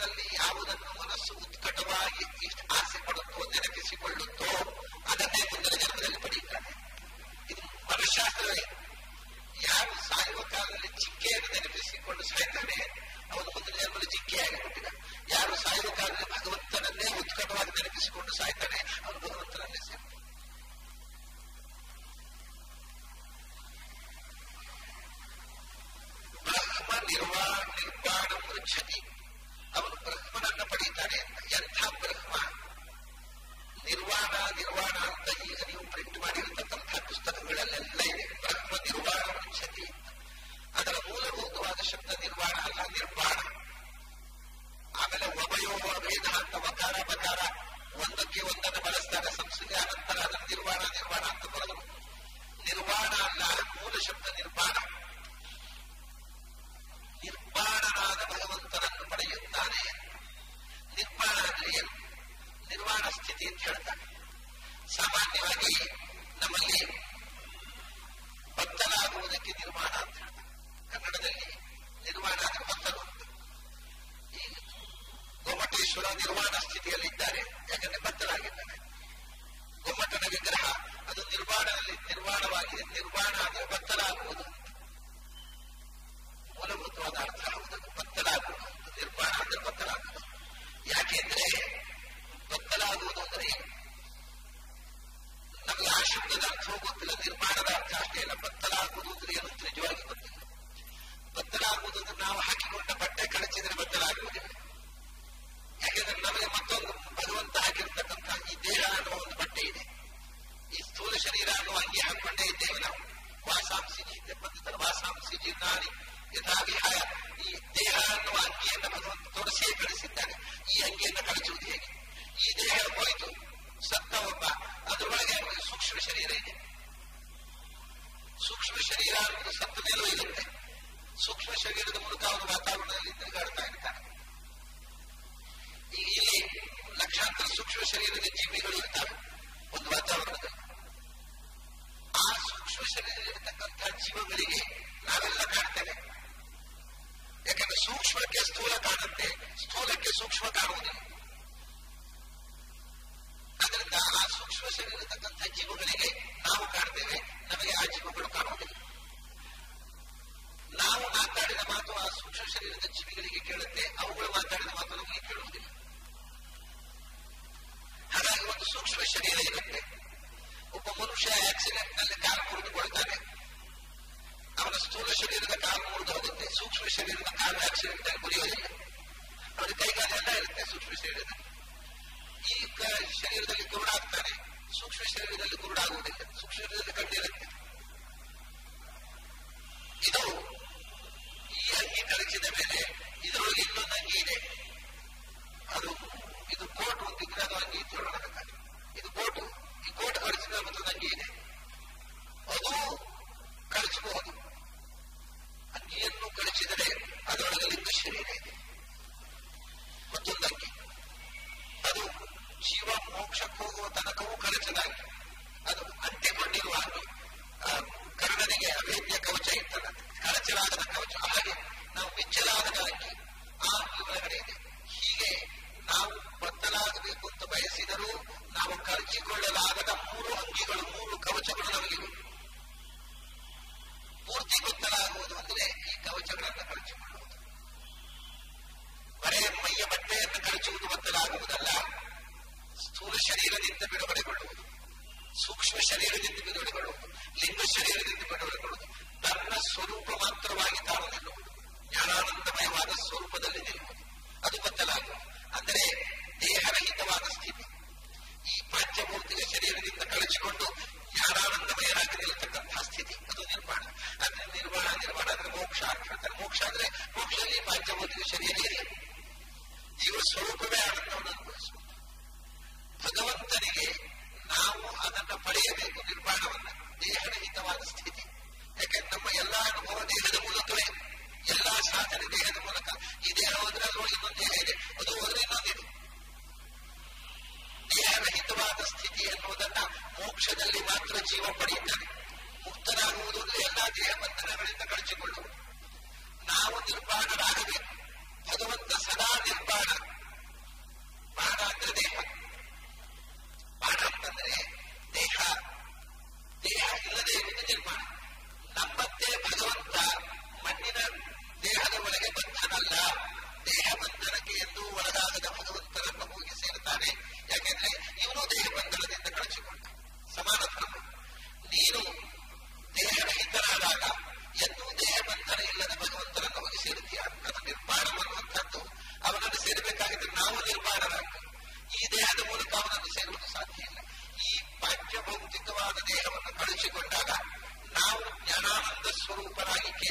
ಕಾಲದಲ್ಲಿ ಯಾವುದನ್ನು ಮನಸ್ಸು ಉತ್ಕಟವಾಗಿ ಇಷ್ಟ ಆಸೆ ಪಡುತ್ತೋ ನೆನಪಿಸಿಕೊಳ್ಳುತ್ತೋ ಅದನ್ನೇ ಮುಂದಿನ ಜನ್ಮದಲ್ಲಿ ಪಡೆಯುತ್ತಾನೆ ಇದು ಮನಃಶಾಸ್ತ್ರವೇ ಯಾರು ಸಾಯುವ ಕಾಲದಲ್ಲಿ ಚಿಕ್ಕೆಯನ್ನು ನೆನಪಿಸಿಕೊಂಡು ಸಾಯ್ತಾನೆ ಅವನು ಮುಂದಿನ ಜನ್ಮದಲ್ಲಿ ಚಿಕ್ಕೆಯಾಗಿ ಹುಟ್ಟಿದ ಯಾರು ಸಾಯುವ ಕಾಲದಲ್ಲಿ ಭಗವಂತನನ್ನೇ ಉತ್ಕಟವಾಗಿ ನೆನಪಿಸಿಕೊಂಡು ಸಾಯ್ತಾನೆ ಅವನು ಭಗವಂತನನ್ನೇ ಸೇರ್ತಾನೆ ಬ್ರಹ್ಮ ನಿರ್ವಾಣ ನಿರ್ವಾಣ ಮೃಚ್ಛತಿ ಅವನು ಬ್ರಹ್ಮನನ್ನ ಪಡೀತಾನೆ ಅಂತ ಎಂಥ ಬ್ರಹ್ಮ ನಿರ್ವಾಣ ನಿರ್ವಾಣ ಅಂತ ಈಗ ನೀವು ಪ್ರಿಂಟ್ ಮಾಡಿರತಕ್ಕಂಥ ಪುಸ್ತಕಗಳಲ್ಲೆಲ್ಲ ಇದೆ ಬ್ರಹ್ಮ ನಿರ್ವಾಣ ಮೃಚ್ಛತಿ ಅಂತ ಅದರ ಮೂಲಭೂತವಾದ ಶಬ್ದ ನಿರ್ವಾಣ ಅಲ್ಲ ನಿರ್ವಾಣ ಆಮೇಲೆ ಒಬಯೋವ ವೇದ ಅಂತ ವಕಾರ ಬಕಾರ ಒಂದಕ್ಕೆ ಒಂದನ್ನು ಬಳಸ್ತಾರೆ ಸಂಸ್ಕೃತಿ ಅನಂತರ ಅದನ್ನು ನಿರ್ವಾಣ ನಿರ್ವಾಣ ಅಂತ ಬರೆದರು ನಿರ್ವಾಣ ಅಲ್ಲ ಮೂಲ ಶಬ್ದ ನಿರ್ವಾಣ ನಿರ್ವಾಣನಾದ ಭಗವಂತನನ್ನು ಪಡೆಯುತ್ತಾನೆ ನಿರ್ವಾಣ ಅಂದ್ರೆ ಏನು ನಿರ್ವಾಣ ಸ್ಥಿತಿ ಅಂತ ಹೇಳ್ತಾರೆ ಸಾಮಾನ್ಯವಾಗಿ ನಮ್ಮಲ್ಲಿ ಬತ್ತಲಾಗುವುದಕ್ಕೆ ನಿರ್ಮಾಣ ಅಂತ ಹೇಳ್ತಾರೆ ಕನ್ನಡದಲ್ಲಿ ನಿರ್ಮಾಣ ಅಂದ್ರೆ ಬತ್ತಲು ಅಂತ ಈ ಗೊಮ್ಮಟೇಶ್ವರ ನಿರ್ವಾಣ ಸ್ಥಿತಿಯಲ್ಲಿ ಇದ್ದಾರೆ ಯಾಕಂದ್ರೆ ಬತ್ತಲಾಗಿದ್ದಾನೆ ಗೊಮ್ಮಟನ ವಿಗ್ರಹ ಅದು ನಿರ್ವಾಣದಲ್ಲಿ ನಿರ್ವಾಣವಾಗಿದೆ ನಿರ್ವಾಣ ಅಂದ್ರೆ ಬತ್ತಲಾಗುವುದು ಮೂಲಭೂತವಾದ ಅರ್ಥ ಹೌದದು ಬತ್ತಲಾಗುವುದು ನಿರ್ಮಾಣ ಅಂದ್ರೆ ಬತ್ತಲಾಗುವುದು ಯಾಕೆಂದ್ರೆ ಬತ್ತಲಾಗುವುದು ಅಂದ್ರೆ ಏನು ನಮಗೆ ಆ ಶಬ್ದದ ಅರ್ಥವೂ ಗೊತ್ತಿಲ್ಲ ನಿರ್ಮಾಣದ ಅರ್ಥ ಅಷ್ಟೇ ಇಲ್ಲ ಬತ್ತಲಾಗುವುದು ಅಂದ್ರೆ ಏನು ಅಂತ ನಿಜವಾಗಿ ಗೊತ್ತಿಲ್ಲ ಬತ್ತಲಾಗುವುದು ಅಂದ್ರೆ ನಾವು ಹಾಕಿಕೊಂಡ ಬಟ್ಟೆ ಕಳಚಿದ್ರೆ ಬತ್ತಲಾಗುವುದಿಲ್ಲ ಯಾಕೆಂದ್ರೆ ನಮಗೆ ಮತ್ತೊಂದು ಭಗವಂತ ಹಾಕಿರ್ತಕ್ಕಂಥ ಈ ದೇಹ ಅನ್ನುವ ಒಂದು ಬಟ್ಟೆ ಇದೆ ಈ ಸ್ಥೂಲ ಶರೀರ ಅನ್ನುವ ಅಂಗಿ ಹಾಕೊಂಡೇ ಇದ್ದೇವೆ ನಾವು ವಾಸಾಂಸಿ ಬಂದಿದ್ದಾರೆ ವಾಸಾಂಸಿ ಜೀರ್ಣಾನಿ ಯಥಾ ವಿಹಾಯ ಈ ದೇಹ ಅನ್ನುವ ಅಂಗಿಯನ್ನು ಭಗವಂತ ತೋರಿಸೇ ಕಳಿಸಿದ್ದಾನೆ ಈ ಅಂಗಿಯನ್ನು ಕಳಿಸುವುದು ಹೇಗೆ ಈ ದೇಹ ಹೋಯಿತು ಸತ್ತ ಒಬ್ಬ ಅದರೊಳಗೆ ಅವನಿಗೆ ಸೂಕ್ಷ್ಮ ಶರೀರ ಇದೆ ಸೂಕ್ಷ್ಮ ಶರೀರ ಅನ್ನೋದು ಸತ್ತ ಮೇಲೂ ಇರುತ್ತೆ ಸೂಕ್ಷ್ಮ ಶರೀರದ ಮೂಲಕ ಅವನು ವಾತಾವರಣದಲ್ಲಿ ತಿರುಗಾಡ್ತಾ ಇರ್ತಾನೆ ಈಗ ಇಲ್ಲಿ ಲಕ್ಷಾಂತರ ಸೂಕ್ಷ್ಮ ಶರೀರದ ಜೀವಿಗಳು ಇರ್ತವೆ ಒಂದು ವಾತಾವರಣದಲ್ಲಿ ಆ ಸೂಕ್ಷ್ಮ ಶರೀರದಲ್ಲಿರತಕ್ಕಂಥ ಜೀವಗಳಿಗೆ ನಾವೆಲ್ಲ ಕಾಣ್ತೇವೆ ಯಾಕಂದ್ರೆ ಸೂಕ್ಷ್ಮಕ್ಕೆ ಸ್ಥೂಲ ಕಾಣುತ್ತೆ ಸ್ಥೂಲಕ್ಕೆ ಸೂಕ್ಷ್ಮ ಕಾಣುವುದಿಲ್ಲ ಅದರಿಂದ ಆ ಸೂಕ್ಷ್ಮ ಶರೀರತಕ್ಕಂಥ ಜೀವಗಳಿಗೆ ನಾವು ಕಾಣ್ತೇವೆ ನಮಗೆ ಆ ಜೀವಗಳು ಕಾಣುವುದಿಲ್ಲ ನಾವು ಮಾತಾಡಿದ ಮಾತು ಆ ಸೂಕ್ಷ್ಮ ಶರೀರದ ಜೀವಿಗಳಿಗೆ ಕೇಳುತ್ತೆ ಅವುಗಳು ಮಾತಾಡಿದ ಮಾತು ನಮಗೆ ಕೇಳುವುದಿಲ್ಲ ಹಾಗಾಗಿ ಒಂದು ಸೂಕ್ಷ್ಮ ಶರೀರ ಇರುತ್ತೆ ಒಬ್ಬ ಮನುಷ್ಯ ಆಕ್ಸಿಡೆಂಟ್ ನಲ್ಲಿ ಕಾಲು ಮುರಿದುಕೊಳ್ತಾನೆ ಅವನ ಸ್ಥೂಲ ಶರೀರದ ಕಾಲು ಮುರಿದು ಹೋಗುತ್ತೆ ಸೂಕ್ಷ್ಮ ಶರೀರದ ಕಾಲು ಆಕ್ಸಿಡೆಂಟ್ ಆಗಿ ಮುರಿಯೋದಿಲ್ಲ ಅವನ ಕೈಗಾಲೆಲ್ಲ ಇರುತ್ತೆ ಸೂಕ್ಷ್ಮ ಶರೀರದಲ್ಲಿ ಈ ಶರೀರದಲ್ಲಿ ಕುರುಡಾಗ್ತಾನೆ ಸೂಕ್ಷ್ಮ ಶರೀರದಲ್ಲಿ ಕುರುಡಾಗುವುದಿಲ್ಲ ಸೂಕ್ಷ್ಮ ಶರೀರದಲ್ಲಿ ಕಣ್ಣಿರುತ್ತೆ ಇದು ಈ ಅಂಗಿ ಕಳಚಿದ ಮೇಲೆ ಇದರೊಳಗೆ ಇನ್ನೊಂದು ಅಂಗಿ ಇದೆ ಅದು ಇದು ಕೋಟ್ ಒಂದಿದ್ರೆ ಅದು ಅಂಗಿ ಅಂತ ಹೇಳೋಣ ಇದು ಕೋಟು ಈ ಕೋಟ್ ಕಳಿಸಿದ ಮತ್ತೊಂದು ಅಂಗಿ ಇದೆ ಅದು ಕಳಿಸಬಹುದು ಅಂಗಿಯನ್ನು ಕಳಿಸಿದರೆ ಅದರೊಳಗೆ ಲಿಂಗ ಶರೀರ ಇದೆ ಮತ್ತೊಂದು ಅಂಗಿ ಅದು ಜೀವ ಮೋಕ್ಷಕ್ಕೆ ಹೋಗುವ ತನಕವೂ ಕಳಚದಾಗಿ ಅದು ಅಂಟಿಕೊಂಡಿರುವ ಅಂಗಿ ಕರ್ಣನಿಗೆ ಅವೇದ್ಯ ಕವಚ ಇರ್ತದೆ ಕಳಚಲಾಗದ ಕವಚ ಹಾಗೆ ನಾವು ಬಿಚ್ಚಲಾಗದ ಅಂಗಿ ಆ ಅಂಗಿ ಒಳಗಡೆ ಇದೆ ಹೀಗೆ ನಾವು ಬತ್ತಲಾಗಬೇಕು ಅಂತ ಬಯಸಿದರೂ ನಾವು ಕಳಚಿಕೊಳ್ಳಲಾಗದ ಮೂರು ಅಂಗಿಗಳು ಮೂರು ಕವಚಗಳು ನಮಗಿವೆ ಪೂರ್ತಿ ಗೊತ್ತಲಾಗುವುದು ಅಂದರೆ ಈ ಕವಚಗಳನ್ನು ಕಳಚಿಕೊಳ್ಳುವುದು ಬರೇ ಮೈಯ ಬಟ್ಟೆಯನ್ನು ಕಳಚುವುದು ಗೊತ್ತಲಾಗುವುದಲ್ಲ ಸ್ಥೂಲ ಶರೀರದಿಂದ ಬಿಡುಗಡೆಗೊಳ್ಳುವುದು ಸೂಕ್ಷ್ಮ ಶರೀರದಿಂದ ಬಿಡುಗಡೆಗೊಳ್ಳುವುದು ಲಿಂಗ ಶರೀರದಿಂದ ಬಿಡುಗಡೆಗೊಳ್ಳುವುದು ತನ್ನ ಸ್ವರೂಪ ಮಾತ್ರವಾಗಿ ತಾನು ನಿಲ್ಲುವುದು ಜ್ಞಾನಾನಂದಮಯವಾದ ಸ್ವರೂಪದಲ್ಲಿ ನಿಲ್ಲುವುದು ಅದು ಗೊತ್ತಲಾಗುವುದು ಅಂದರೆ ದೇಹರಹಿತವಾದ ಸ್ಥಿತಿ ಈ ಪಂಚಮೂರ್ತಿಯ ಶರೀರದಿಂದ ಕಳಚಿಕೊಂಡು ಜ್ಞಾನಾನಂದಮಯರಾಗಿ ನಿಲ್ಲತಕ್ಕಂತಹ ಸ್ಥಿತಿ ಅದು ನಿರ್ಮಾಣ ಅಂದ್ರೆ ನಿರ್ಮಾಣ ನಿರ್ಮಾಣ ಅಂದ್ರೆ ಮೋಕ್ಷ ಅಂತ ಹೇಳ್ತಾರೆ ಮೋಕ್ಷ ಅಂದ್ರೆ ಮೋಕ್ಷದಲ್ಲಿ ಪಂಚಮೂರ್ತಿಯ ಶರೀರ ಇದೆ ಜೀವ ಸ್ವರೂಪವೇ ಆನಂದವನ್ನು ಅನುಭವಿಸುವುದು ಭಗವಂತನಿಗೆ ನಾವು ಅದನ್ನು ಪಡೆಯಬೇಕು ನಿರ್ಮಾಣವನ್ನ ದೇಹರಹಿತವಾದ ಸ್ಥಿತಿ ಯಾಕಂದ್ರೆ ನಮ್ಮ ಎಲ್ಲಾ ಅನುಭವ ದೇಹದ ಮೂಲಕವೇ ಎಲ್ಲಾ ಸಾಧನೆ ದೇಹದ ಮೂಲಕ ಈ ದೇಹ ಹೋದ್ರೆ ಅದರೊಳಗೆ ಇನ್ನೊಂದು ದೇಹ ಇದೆ ಅದು ಹೋದ್ರೆ ಇನ್ನೊಂದಿದೆ ದೇಹರಹಿತವಾದ ಸ್ಥಿತಿ ಎನ್ನುವುದನ್ನ ಮೋಕ್ಷದಲ್ಲಿ ಮಾತ್ರ ಜೀವ ಪಡೆಯುತ್ತಾನೆ ಮುಕ್ತನಾಗುವುದು ಅಂದ್ರೆ ಎಲ್ಲಾ ದೇಹ ಬಂಧನಗಳಿಂದ ಕಳಚಿಕೊಳ್ಳುವುದು ನಾವು ನಿರ್ಮಾಣರಾಗಬೇಕು ಭಗವಂತ ಸದಾ ನಿರ್ಮಾಣ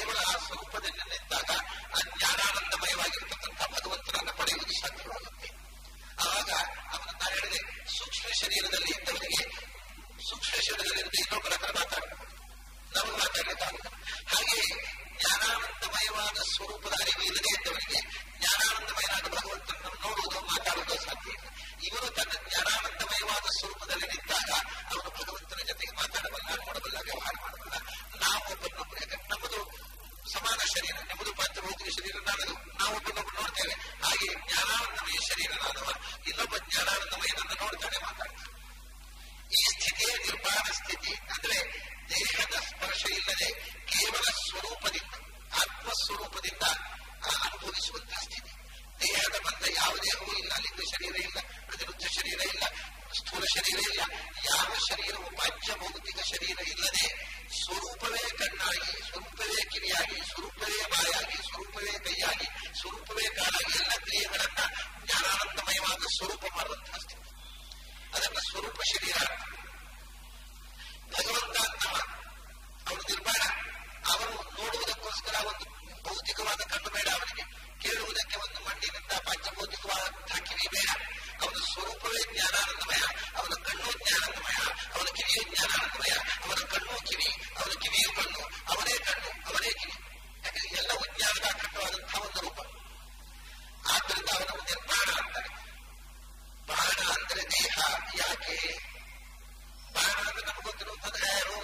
ಕೇವಲ ಆ ಸ್ವರೂಪದಲ್ಲಿ ನಿಂತಾಗ ಆ ಜ್ಞಾನಾನಂದಮಯವಾಗಿರ್ತಕ್ಕಂಥ ಭಗವಂತನನ್ನ ಪಡೆಯುವುದು ಸಾಧ್ಯವಾಗುತ್ತೆ ಆವಾಗ ಅವನನ್ನ ಹೇಳಿದೆ ಸೂಕ್ಷ್ಮ ಶರೀರದಲ್ಲಿ ಇದ್ದವರಿಗೆ ಸೂಕ್ಷ್ಮ ಶರೀರದಲ್ಲಿ ಇನ್ನೊಬ್ಬರ ಹತ್ರ ಮಾತಾಡಬಹುದು ನಮಗೆ ಮಾತಾಡಲಿಕ್ಕಾಗಲ್ಲ ಹಾಗೆ ಜ್ಞಾನಾನಂದಮಯವಾದ ಸ್ವರೂಪದ ಅರಿವು ಇಲ್ಲದೆ ಇದ್ದವರಿಗೆ ಜ್ಞಾನಾನಂದಮಯನಾದ ಭಗವಂತನನ್ನು ನೋಡುವುದು ಮಾತಾಡುವುದು ಸಾಧ್ಯ ಇಲ್ಲ ಇವರು ತನ್ನ ಜ್ಞಾನಾನಂದಮಯವಾದ ಸ್ವರೂಪದಲ್ಲಿ ನಿಂತಾಗ ಅವನು ಭಗವಂತನ ಜೊತೆಗೆ ಮಾತಾಡಬಲ್ಲ ನೋಡಬಲ್ಲ ವ್ಯವಹಾರ ಮಾಡಬಲ್ಲ ನಾವು ಒಬ್ಬರನ್ನೊಬ್ಬರು ಯಾಕಂದ್ರೆ ನಮ್ಮದು ಸಮಾನ ಶರೀರ ನಿಮ್ಮದು ಪಂಚಭೌತಿಕ ಶರೀರ ನನ್ನದು ನಾವು ಒಬ್ಬರನ್ನೊಬ್ಬರು ನೋಡ್ತೇವೆ ಹಾಗೆ ಜ್ಞಾನಾನಂದಮಯ ಶರೀರನಾದವ ಇನ್ನೊಬ್ಬ ಜ್ಞಾನಾನಂದಮಯನನ್ನು ನೋಡ್ತಾನೆ ಮಾತಾಡ್ತಾನೆ ಈ ಸ್ಥಿತಿಯ ನಿರ್ಮಾಣ ಸ್ಥಿತಿ ಅಂದ್ರೆ ದೇಹದ ಸ್ಪರ್ಶ ಇಲ್ಲದೆ ಕೇವಲ ಸ್ವರೂಪದಿಂದ ಆತ್ಮ ಸ್ವರೂಪದಿಂದ ಅನುಭವಿಸುವಂತಹ ಸ್ಥಿತಿ ದೇಹದ ಬಂದ ಯಾವ ದೇಹವೂ ಇಲ್ಲ ಲಿಂಗ ಶರೀರ ಇಲ್ಲ ಪ್ರತಿರುದ್ಧ ಶರೀರ ಇಲ್ಲ ಸ್ಥೂಲ ಶರೀರ ಇಲ್ಲ ಯಾವ ಶರೀರವು ಪಂಚಭೌತಿಕ ಶರೀರ ಇಲ್ಲದೆ ಸ್ವರೂಪವೇ ಕಣ್ಣಾಗಿ ಸ್ವರೂಪವೇ ಕಿವಿಯಾಗಿ ಸ್ವರೂಪವೇ ಬಾಯಾಗಿ ಸ್ವರೂಪವೇ ಕೈಯಾಗಿ ಸ್ವರೂಪವೇ ಕಾಲಾಗಿ ಎಲ್ಲ ಕ್ರಿಯೆಗಳನ್ನ ಜ್ಞಾನಾನಂದಮಯವಾದ ಸ್ವರೂಪ ಮಾಡುವಂತಹ ಸ್ಥಿತಿ ಅದನ್ನ ಸ್ವರೂಪ ಶರೀರ ಭಗವಂತ ಅಂತವ ಅವನು ನಿರ್ಮಾಣ ಅವನು ನೋಡುವುದಕ್ಕೋಸ್ಕರ ಒಂದು ಭೌತಿಕವಾದ ಕಣ್ಣು ಬೇಡ ಅವನಿಗೆ ಕೇಳುವುದಕ್ಕೆ ಒಂದು ಮಣ್ಣಿನಿಂದ ಪಂಚಭೌತಿಕವಾದಂತಹ ಕಿವಿ ಬೇಡ ಅವನ ಸ್ವರೂಪವೇ ಜ್ಞಾನಾನಂದಮಯ ಅವನ ಕಣ್ಣು ಜ್ಞಾನಾನಂದಮಯ ಅವನ ಕಿವಿಯೇ ಜ್ಞಾನಾನಂದಮಯ ಅವನ ಕಣ್ಣು ಕಿವಿ ಅವನ ಕಿವಿಯು ಕಣ್ಣು ಅವನೇ ಕಣ್ಣು ಅವನೇ ಕಿವಿ ಯಾಕಂದ್ರೆ ಎಲ್ಲವೂ ಜ್ಞಾನದಾಕೃತವಾದಂತಹ ಒಂದು ರೂಪ ಆದ್ದರಿಂದ ಅವನ ನಿರ್ಮಾಣ ಅಂತಾರೆ ಬಾಣ ಅಂದ್ರೆ ದೇಹ ಯಾಕೆ ಬಾಣ ಅಂದ್ರೆ ನಮಗೊತ್ತಿರುವಂತಂದ್ರೆ ಯಾರು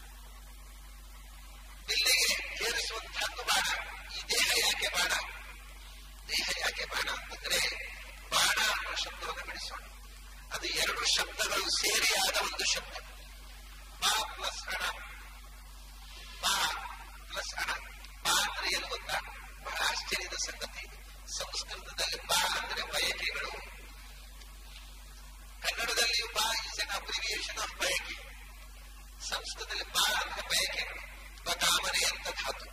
ಬಿಲ್ಲಿಗೆ ಏರಿಸುವಂತಹದ್ದು ಬಾಣ ಈ ದೇಹ ಯಾಕೆ ಬಾಣ ದೇಹ ಯಾಕೆ ಬಾಣ ಅಂತಂದ್ರೆ ಬಾಣ ಅನ್ನೋ ಶಬ್ದವನ್ನು ಬಿಡಿಸೋಣ ಅದು ಎರಡು ಶಬ್ದಗಳು ಸೇರಿ ಆದ ಒಂದು ಶಬ್ದ ಬಾ ಪ್ಲಸ್ ಹಣ ಬಾ ಪ್ಲಸ್ ಹಣ ಬಾ ಅಂದ್ರೆ ಏನು ಗೊತ್ತಾ ಬಹಳ ಆಶ್ಚರ್ಯದ ಸಂಗತಿ ಸಂಸ್ಕೃತದಲ್ಲಿ ಬಾ ಅಂದ್ರೆ ಬಯಕೆಗಳು ಕನ್ನಡದಲ್ಲಿಯೂ ಬಾ ಇಸ್ ಅನ್ ಅಬ್ರಿವಿಯೇಷನ್ ಆಫ್ ಬಯಕೆ ಸಂಸ್ಕೃತದಲ್ಲಿ ಬಾ ಅಂದ್ರೆ ಬಯಕೆಗಳು ಬಕಾಮನೆ ಅಂತ ಧಾತು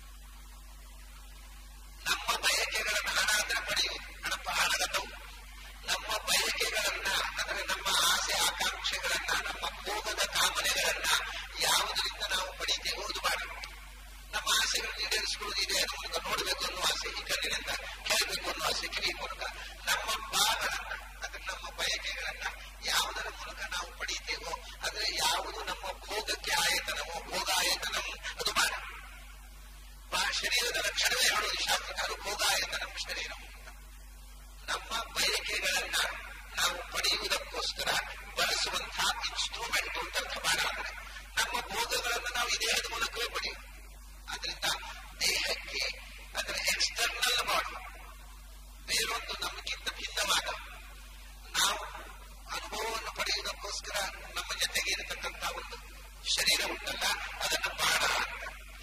ನಮ್ಮ ಬಯಕೆಗಳನ್ನು ಹಣ ಅಂದ್ರೆ ಪಡೆಯುವುದು ಹಣಪ್ಪ ಹಣಗತವು ನಮ್ಮ ಬಯಕೆಗಳನ್ನ ಅಂದ್ರೆ ನಮ್ಮ ಆಸೆ ಆಕಾಂಕ್ಷೆಗಳನ್ನ ನಮ್ಮ ಭೋಗದ ಕಾಮನೆಗಳನ್ನ ಯಾವುದರಿಂದ ನಾವು ಪಡೀತೇವೋ ಅದು ಬಾಣ ನಮ್ಮ ಆಸೆಗಳನ್ನು ಈಡೇರಿಸಿಕೊಳ್ಳುವುದು ಇದೆ ಅದರ ಮೂಲಕ ನೋಡಬೇಕು ಅನ್ನೋ ಆಸೆ ಈ ಕಣ್ಣಿನಿಂದ ಕೇಳಬೇಕು ಅನ್ನೋ ಆಸೆ ಕಿವಿ ಮೂಲಕ ನಮ್ಮ ಬಾಗಳನ್ನ ಅಂದ್ರೆ ನಮ್ಮ ಬಯಕೆಗಳನ್ನ ಯಾವುದರ ಮೂಲಕ ನಾವು ಪಡೀತೇವೋ ಅಂದ್ರೆ ಯಾವುದು ನಮ್ಮ ಭೋಗಕ್ಕೆ ಆಯತನವೋ ಭೋಗಾಯತನವೋ ಅದು ಬಾಣ ಶರೀರದ ಲಕ್ಷಣವೇ ಹೇಳೋದು ಶಾಸ್ತ್ರಕಾರು ಭೋಗಾಯತನಂ ಶರೀರವು ನಮ್ಮ ಬಯಕೆಗಳನ್ನ ನಾವು ಪಡೆಯುವುದಕ್ಕೋಸ್ಕರ ಬಳಸುವಂತಹ ಇನ್ಸ್ಟ್ರೂಮೆಂಟ್ ಅಂತ ಬಾಣ ಅಂದ್ರೆ ನಮ್ಮ ಭೋಗಗಳನ್ನು ನಾವು ಈ ದೇಹದ ಮೂಲಕವೇ ಪಡೆಯುವುದು ಆದ್ರಿಂದ ದೇಹಕ್ಕೆ ಅಂದ್ರೆ ಎಕ್ಸ್ಟರ್ನಲ್ ಬಾಡಿ ಬೇರೊಂದು ನಮಗಿಂತ ಭಿನ್ನವಾದ ನಾವು ಅನುಭವವನ್ನು ಪಡೆಯುವುದಕ್ಕೋಸ್ಕರ ನಮ್ಮ ಜೊತೆಗೆ ಇರತಕ್ಕಂಥ ಒಂದು ಶರೀರ ಉಂಟಲ್ಲ ಅದನ್ನ ಬಾಣ ಅಂತ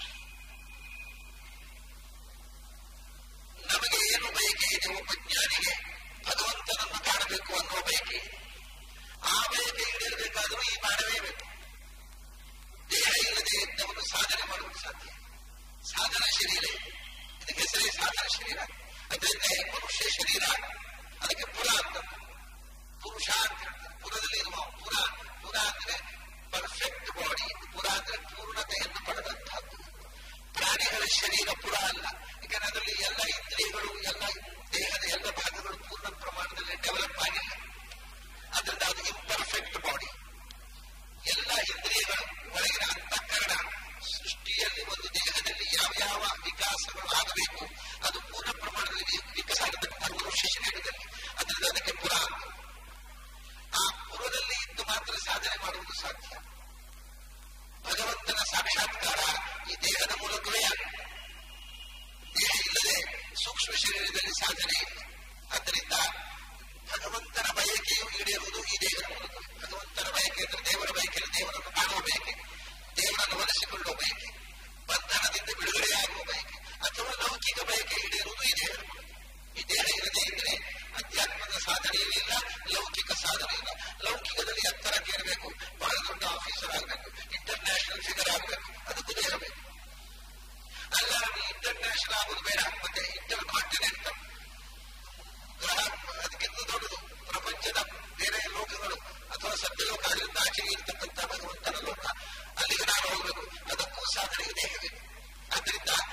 ನಮಗೆ ಏನು ಬಯಕೆ ಇದೆ ಒಬ್ಬ ಜ್ಞಾನಿಗೆ ಭಗವಂತನನ್ನು ಕಾಣಬೇಕು ಅನ್ನುವ ಬಯಕೆ ಇದೆ ಆ ಬಯಕೆ ಈಡೇರಬೇಕಾದರೂ ಈ ಬಾಣವೇ ಬೇಕು ದೇಹ ಇಲ್ಲದೆ ಇದ್ದವನು ಸಾಧನೆ ಮಾಡುವುದು ಸಾಧ್ಯ ಸಾಧನ ಶರೀರ ಇದಕ್ಕೆ ಹೆಸರೇ ಸಾಧನ ಶರೀರ ಅದರಿಂದ ಮನುಷ್ಯ ಶರೀರ ಅದಕ್ಕೆ ಪುರ ಅಂತ ಪುರುಷ ಅಂತ ಹೇಳ್ತಾರೆ ಪುರದಲ್ಲಿ ಇರುವ ಪುರ ಪುರ ಅಂದ್ರೆ ಪರ್ಫೆಕ್ಟ್ ಬಾಡಿ ಪುರ ಅಂದ್ರೆ ಪೂರ್ಣತೆಯನ್ನು ಪಡೆದಂತಹದ್ದು ಪ್ರಾಣಿಗಳ ಶರೀರ ಪುರ ಅಲ್ಲ ಯಾಕಂದ್ರೆ ಅದರಲ್ಲಿ ಎಲ್ಲ ಇಂದ್ರಿಯಗಳು ಎಲ್ಲ ದೇಹದ ಎಲ್ಲ ಭಾಗಗಳು ಪೂರ್ಣ ಪ್ರಮಾಣದಲ್ಲಿ ಡೆವಲಪ್ ಆಗಿಲ್ಲ ಅದರಿಂದ ಅದು ಇಂಪರ್ಫೆಕ್ಟ್ ಬಾಡಿ ಎಲ್ಲ ಇಂದ್ರಿಯಗಳು ಒಳಗಿನ ಅಂತಃಕರಣ ಸೃಷ್ಟಿಯಲ್ಲಿ ಒಂದು ದೇಹದಲ್ಲಿ ಯಾವ ಯಾವ ವಿಕಾಸಗಳು ಆಗಬೇಕು ಅದು ಪೂರ್ಣ ಪ್ರಮಾಣದಲ್ಲಿ ವಿಕಾಸ ಆಗತಕ್ಕಂಥ ಮನುಷ್ಯ ಶರೀರದಲ್ಲಿ ಅದರಿಂದ ಅದಕ್ಕೆ ಪುರ ಅಂತ ಆ ಪುರದಲ್ಲಿ ಇದ್ದು ಮಾತ್ರ ಸಾಧನೆ ಮಾಡುವುದು ಸಾಧ್ಯ ಭಗವಂತನ ಸಾಕ್ಷಾತ್ಕಾರ ಈ ದೇಹದ ಮೂಲಕವೇ ದೇಹ ಇಲ್ಲದೆ ಸೂಕ್ಷ್ಮ ಶರೀರದಲ್ಲಿ ಸಾಧನೆ ಇಲ್ಲ ಆದ್ದರಿಂದ ಭಗವಂತನ ಬಯಕೆಯು ಈಡೇರುವುದು ಈ ದೇಹದ ಮೂಲಕ ಭಗವಂತನ ಬಯಕೆ ಅಂದ್ರೆ ದೇವರ ಬಯಕೆ ದೇವರನ್ನು ಕಾಣುವ ಬಯಕೆ ದೇವರನ್ನು ಒಲಿಸಿಕೊಳ್ಳುವ ಬಯಕೆ ಬಂಧನದಿಂದ ಬಿಡುಗಡೆಯಾಗುವ ಬಯಕೆ ಅಥವಾ ಲೌಕಿಕ ಬಯಕೆ ಈಡೇರುವುದು ಈ ದೇಹದ ಮೂಲಕ ಈ ದೇಹ ಇರದೇ ಇದ್ರೆ ಅಧ್ಯಾತ್ಮದ ಸಾಧನೆಯೂ ಇಲ್ಲ ಲೌಕಿಕ ಸಾಧನೆ ಇಲ್ಲ ಲೌಕಿಕದಲ್ಲಿ ಎತ್ತರಕ್ಕೆ ಇರಬೇಕು ಬಹಳ ದೊಡ್ಡ ಆಫೀಸರ್ ಆಗಬೇಕು ಇಂಟರ್ನ್ಯಾಷನಲ್ ಫಿಗರ್ ಆಗಬೇಕು ಅದಕ್ಕೂ ದೇಹ ಬೇಕು ಅಲ್ಲ ಇಂಟರ್ ನ್ಯಾಷನಲ್ ಆಗೋದು ಬೇಡ ಮತ್ತೆ ಇಂಟರ್ ಕಾಂಟಿನೆಂಟಲ್ ಗ್ರಹ ಅದಕ್ಕಿಂತ ದೊಡ್ಡದು ಪ್ರಪಂಚದ ಬೇರೆ ಲೋಕಗಳು ಅಥವಾ ಸತ್ಯಲೋಕ ಅದರಿಂದ ಆಚೆಗೆ ಇರ್ತಕ್ಕಂಥ ಭಗವಂತನ ಲೋಕ ಅಲ್ಲಿಗೆ ನಾನು ಹೋಗಬೇಕು ಅದಕ್ಕೂ ಸಾಧನೆಗೆ ದೇಹವಿದೆ ಆದ್ದರಿಂದ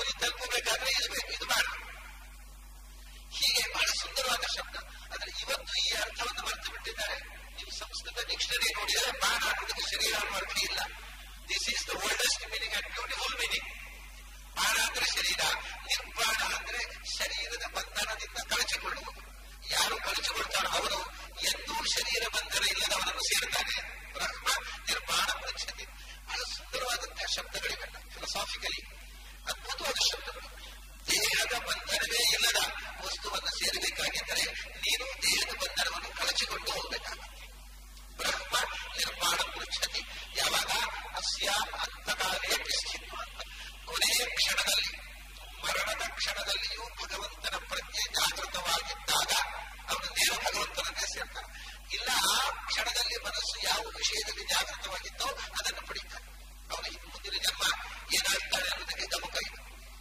ಗುರಿ ತಲುಪಬೇಕಾದ್ರೆ ಇದು ಬೇಕು ಇದು ಬೇಡ ಹೀಗೆ ಬಹಳ ಸುಂದರವಾದ ಶಬ್ದ ಆದ್ರೆ ಇವತ್ತು ಈ ಅರ್ಥವನ್ನು ಮರೆತು ಬಿಟ್ಟಿದ್ದಾರೆ ನೀವು ಸಂಸ್ಕೃತ ಡಿಕ್ಷನರಿ ನೋಡಿದರೆ ಬಾಣ ಅನ್ನೋದಕ್ಕೆ ಶರೀರ ಅನ್ನೋ ಅರ್ಥ ಇಲ್ಲ this is the oldest meaning and beautiful meaning ಬಾಣ ಅಂದ್ರೆ ಶರೀರ ನಿರ್ಬಾಣ ಅಂದ್ರೆ ಶರೀರದ ಬಂಧನದಿಂದ ಕಳಚಿಕೊಳ್ಳುವುದು ಯಾರು ಕಳಚಿಕೊಳ್ತಾರೋ ಅವನು ಎಂದೂ ಶರೀರ ಬಂಧನ ಇಲ್ಲದವನನ್ನು ಸೇರ್ತಾನೆ ಬ್ರಹ್ಮ ನಿರ್ಮಾಣ ಪೃಚ್ಛತಿ ಬಹಳ ಸುಂದರವಾದಂತಹ ಶಬ್ದಗಳಿವೆಲ್ಲ ಫಿಲಸಾಫಿಕಲಿ ಅದ್ಭುತವಾದ ಶಬ್ದಗಳು ದೇಹದ ಬಂಧನವೇ ಇಲ್ಲದ ವಸ್ತುವನ್ನು ಸೇರಬೇಕಾಗಿದ್ದರೆ ನೀನು ದೇಹದ ಬಂಧನವನ್ನು ಕಳಚಿಕೊಂಡು ಹೋಗಬೇಕಾಗುತ್ತೆ ಬ್ರಹ್ಮ ನಿರ್ಮಾಣ ಪೃಚ್ಛತಿ ಯಾವಾಗ ಅಸ್ಯ ಅಂತಕಾಲೇ ನಿಶ್ಚಿತ ಅಂತ ಕೊನೆಯ ಕ್ಷಣದಲ್ಲಿ ಮರಣದ ಕ್ಷಣದಲ್ಲಿಯೂ ಭಗವಂತನ ಪ್ರಜ್ಞೆ ಜಾಗೃತವಾಗಿದ್ದಾಗ ಅವನು ನೇರ ಭಗವಂತನನ್ನೇ ಸೇರ್ತಾನೆ ಇಲ್ಲ ಆ ಕ್ಷಣದಲ್ಲಿ ಮನಸ್ಸು ಯಾವ ವಿಷಯದಲ್ಲಿ ಜಾಗೃತವಾಗಿತ್ತೋ ಅದನ್ನು ಪಡೀತಾನೆ ಅವನಿಗೆ ಮುಂದಿನ ಜನ್ಮ ಏನಾಗ್ತಾನೆ ಅನ್ನೋದಕ್ಕೆ ಗಮಕ ಇದೆ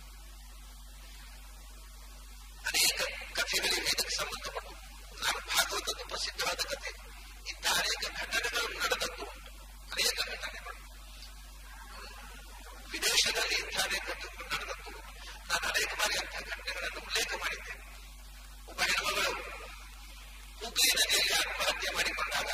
ಅನೇಕ ಕಥೆಗಳಿವೆ ಇದಕ್ಕೆ ಸಂಬಂಧಪಟ್ಟು ನಾನು ಭಾಗವತದ ಪ್ರಸಿದ್ಧವಾದ ಕಥೆ ಇಂಥ ಅನೇಕ ಘಟನೆಗಳು ನಡೆದದ್ದು ಉಂಟು ಅನೇಕ ಘಟನೆಗಳು ವಿದೇಶದಲ್ಲಿ ಇಂಥ ಅನೇಕ ಘಟನೆಗಳು ನಡೆದದ್ದು ಉಂಟು ನಾನು ಅನೇಕ ಬಾರಿ ಅಂತಹ ಘಟನೆಗಳನ್ನು ಉಲ್ಲೇಖ ಮಾಡಿದ್ದೇನೆ ಒಬ್ಬ ಹೆಣ್ಮಗಳು ಹುಗ್ಲಿ ನದಿಯಲ್ಲಿ ಆತ್ಮಹತ್ಯೆ ಮಾಡಿಕೊಂಡಾಗ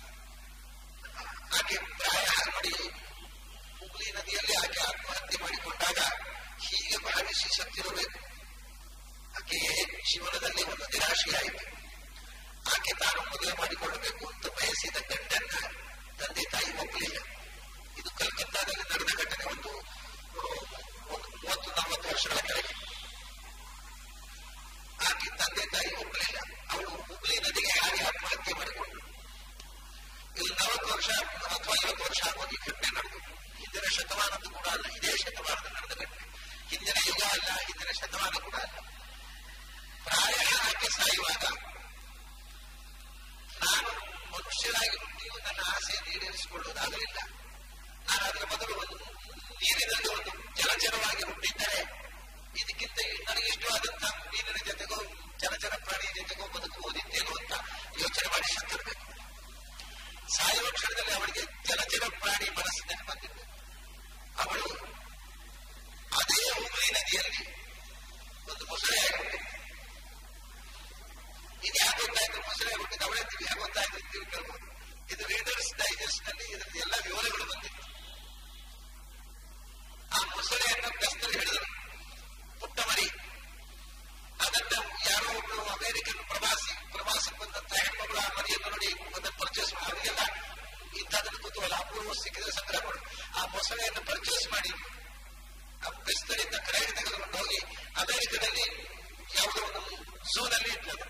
ಆಕೆ ಪ್ರಾಯ ನೋಡಿ ಹುಗ್ಲಿ ನದಿಯಲ್ಲಿ ಆಕೆ ಆತ್ಮಹತ್ಯೆ ಮಾಡಿಕೊಂಡಾಗ ಹೀಗೆ ಭಾವಿಸಿ ಸತ್ತಿರಬೇಕು ಆಕೆ ಜೀವನದಲ್ಲಿ ಒಂದು ನಿರಾಶೆಯಾಯಿತು ಆಕೆ ತಾನು ಮದುವೆ ಮಾಡಿಕೊಳ್ಳಬೇಕು ಅಂತ ಬಯಸಿದ ಗಂಡನ್ನ ತಂದೆ ತಾಯಿ ಒಪ್ಪಲಿಲ್ಲ ಇದು ಕಲ್ಕತ್ತಾದಲ್ಲಿ ನಡೆದ ಘಟನೆ ಒಂದು ಒಂದು ಮೂವತ್ತು ನಲವತ್ತು ವರ್ಷಗಳ ಕೆಳಗೆ ಆಕೆ ತಂದೆ ತಾಯಿ ಒಪ್ಪಲಿಲ್ಲ ಅವಳು ಹುಬ್ಳಿ ನದಿಗೆ ಹಾರಿ ಆತ್ಮಹತ್ಯೆ ಮಾಡಿಕೊಂಡಳು ಇದು ನಲವತ್ತು ವರ್ಷ ಅಥವಾ ಐವತ್ತು ವರ್ಷ ಆಗೋದು ಈ ಘಟನೆ ನಡೆದು ಹಿಂದಿನ ಶತಮಾನದ ಕೂಡ ಅಲ್ಲ ಇದೇ ಶತಮಾನದ ನಡೆದ ಘಟನೆ ಹಿಂದಿನ ಯುಗ ಅಲ್ಲ ಹಿಂದಿನ ಶತಮಾನ ಕೂಡ ಅಲ್ಲ ಪ್ರಾಯ ಆಕೆ ಸಾಯುವಾಗ ನಾನು ಮನುಷ್ಯರಾಗಿ ಹುಟ್ಟಿಯೂ ನನ್ನ ಆಸೆಯನ್ನು ಈಡೇರಿಸಿಕೊಳ್ಳುವುದಾಗಲಿಲ್ಲ ನಾನು ಅದರ ಮೊದಲು ಒಂದು ನೀರಿನಲ್ಲಿ ಒಂದು ಜಲಚರವಾಗಿ ಹುಟ್ಟಿದ್ದರೆ ಇದಕ್ಕಿಂತ ನನಗೆ ಇಷ್ಟವಾದಂತಹ ನೀರಿನ ಜೊತೆಗೋ ಜಲಚರ ಪ್ರಾಣಿಯ ಜೊತೆಗೋ ಬದುಕುವುದಿತ್ತೇನೋ ಅಂತ ಯೋಚನೆ ಮಾಡಿ ಸತ್ತಿರಬೇಕು ಸಾಯುವ ಕ್ಷಣದಲ್ಲಿ ಅವಳಿಗೆ ಜಲಚರ ಪ್ರಾಣಿ ಮನಸ್ಸಿನಲ್ಲಿ ಬಂದಿದ್ದು ಅವಳು ಅದೇ ಹುಬ್ಳಿ ನದಿಯಲ್ಲಿ ಒಂದು ಮೊಸಳೆಯಾಗಿ ಹುಟ್ಟಿದ್ದು ಇದು ಯಾಕೆ ಗೊತ್ತಾಯ್ತು ಮೊಸಳೆ ಹುಟ್ಟಿದ ಅವಳೇ ನೀವು ಯಾಕೆ ಗೊತ್ತಾಯ್ತು ಅಂತ ಕೇಳ್ಬೋದು ಇದು ರೀಡರ್ಸ್ ಡೈಜೆಸ್ಟ್ ನಲ್ಲಿ ಇದರಲ್ಲಿ ಎಲ್ಲ ವಿವರಗಳು ಬಂದಿತ್ತು ಆ ಮೊಸಳೆಯನ್ನು ಕಸ್ತಲ್ಲಿ ಹಿಡಿದರು ಪುಟ್ಟ ಮರಿ ಅದನ್ನ ಯಾರೋ ಒಬ್ರು ಅಮೆರಿಕನ್ ಪ್ರವಾಸಿ ಪ್ರವಾಸಕ್ಕೆ ಬಂದಂತ ಹೆಣ್ಮಗಳು ಆ ಮರಿಯನ್ನು ನೋಡಿ ಅದನ್ನು ಪರ್ಚೇಸ್ ಅವರಿಗೆಲ್ಲ ಇಂಥದನ್ನು ಕುತೂಹಲ ಅಪೂರ್ವ ಸಿಕ್ಕಿದ್ರೆ ಸಂಗ್ರಹ ಮಾಡು ಆ ಮೊಸಳೆಯನ್ನು ಪರ್ಚೇಸ್ ಮಾಡಿ ಆ ಬೆಸ್ತರಿಂದ ಕಡೆಗೆ ತೆಗೆದುಕೊಂಡು ಹೋಗಿ ಅಮೆರಿಕದಲ್ಲಿ ಯಾವುದೋ ಒಂದು ಝೂನಲ್ಲಿ ಇಟ್ಟರು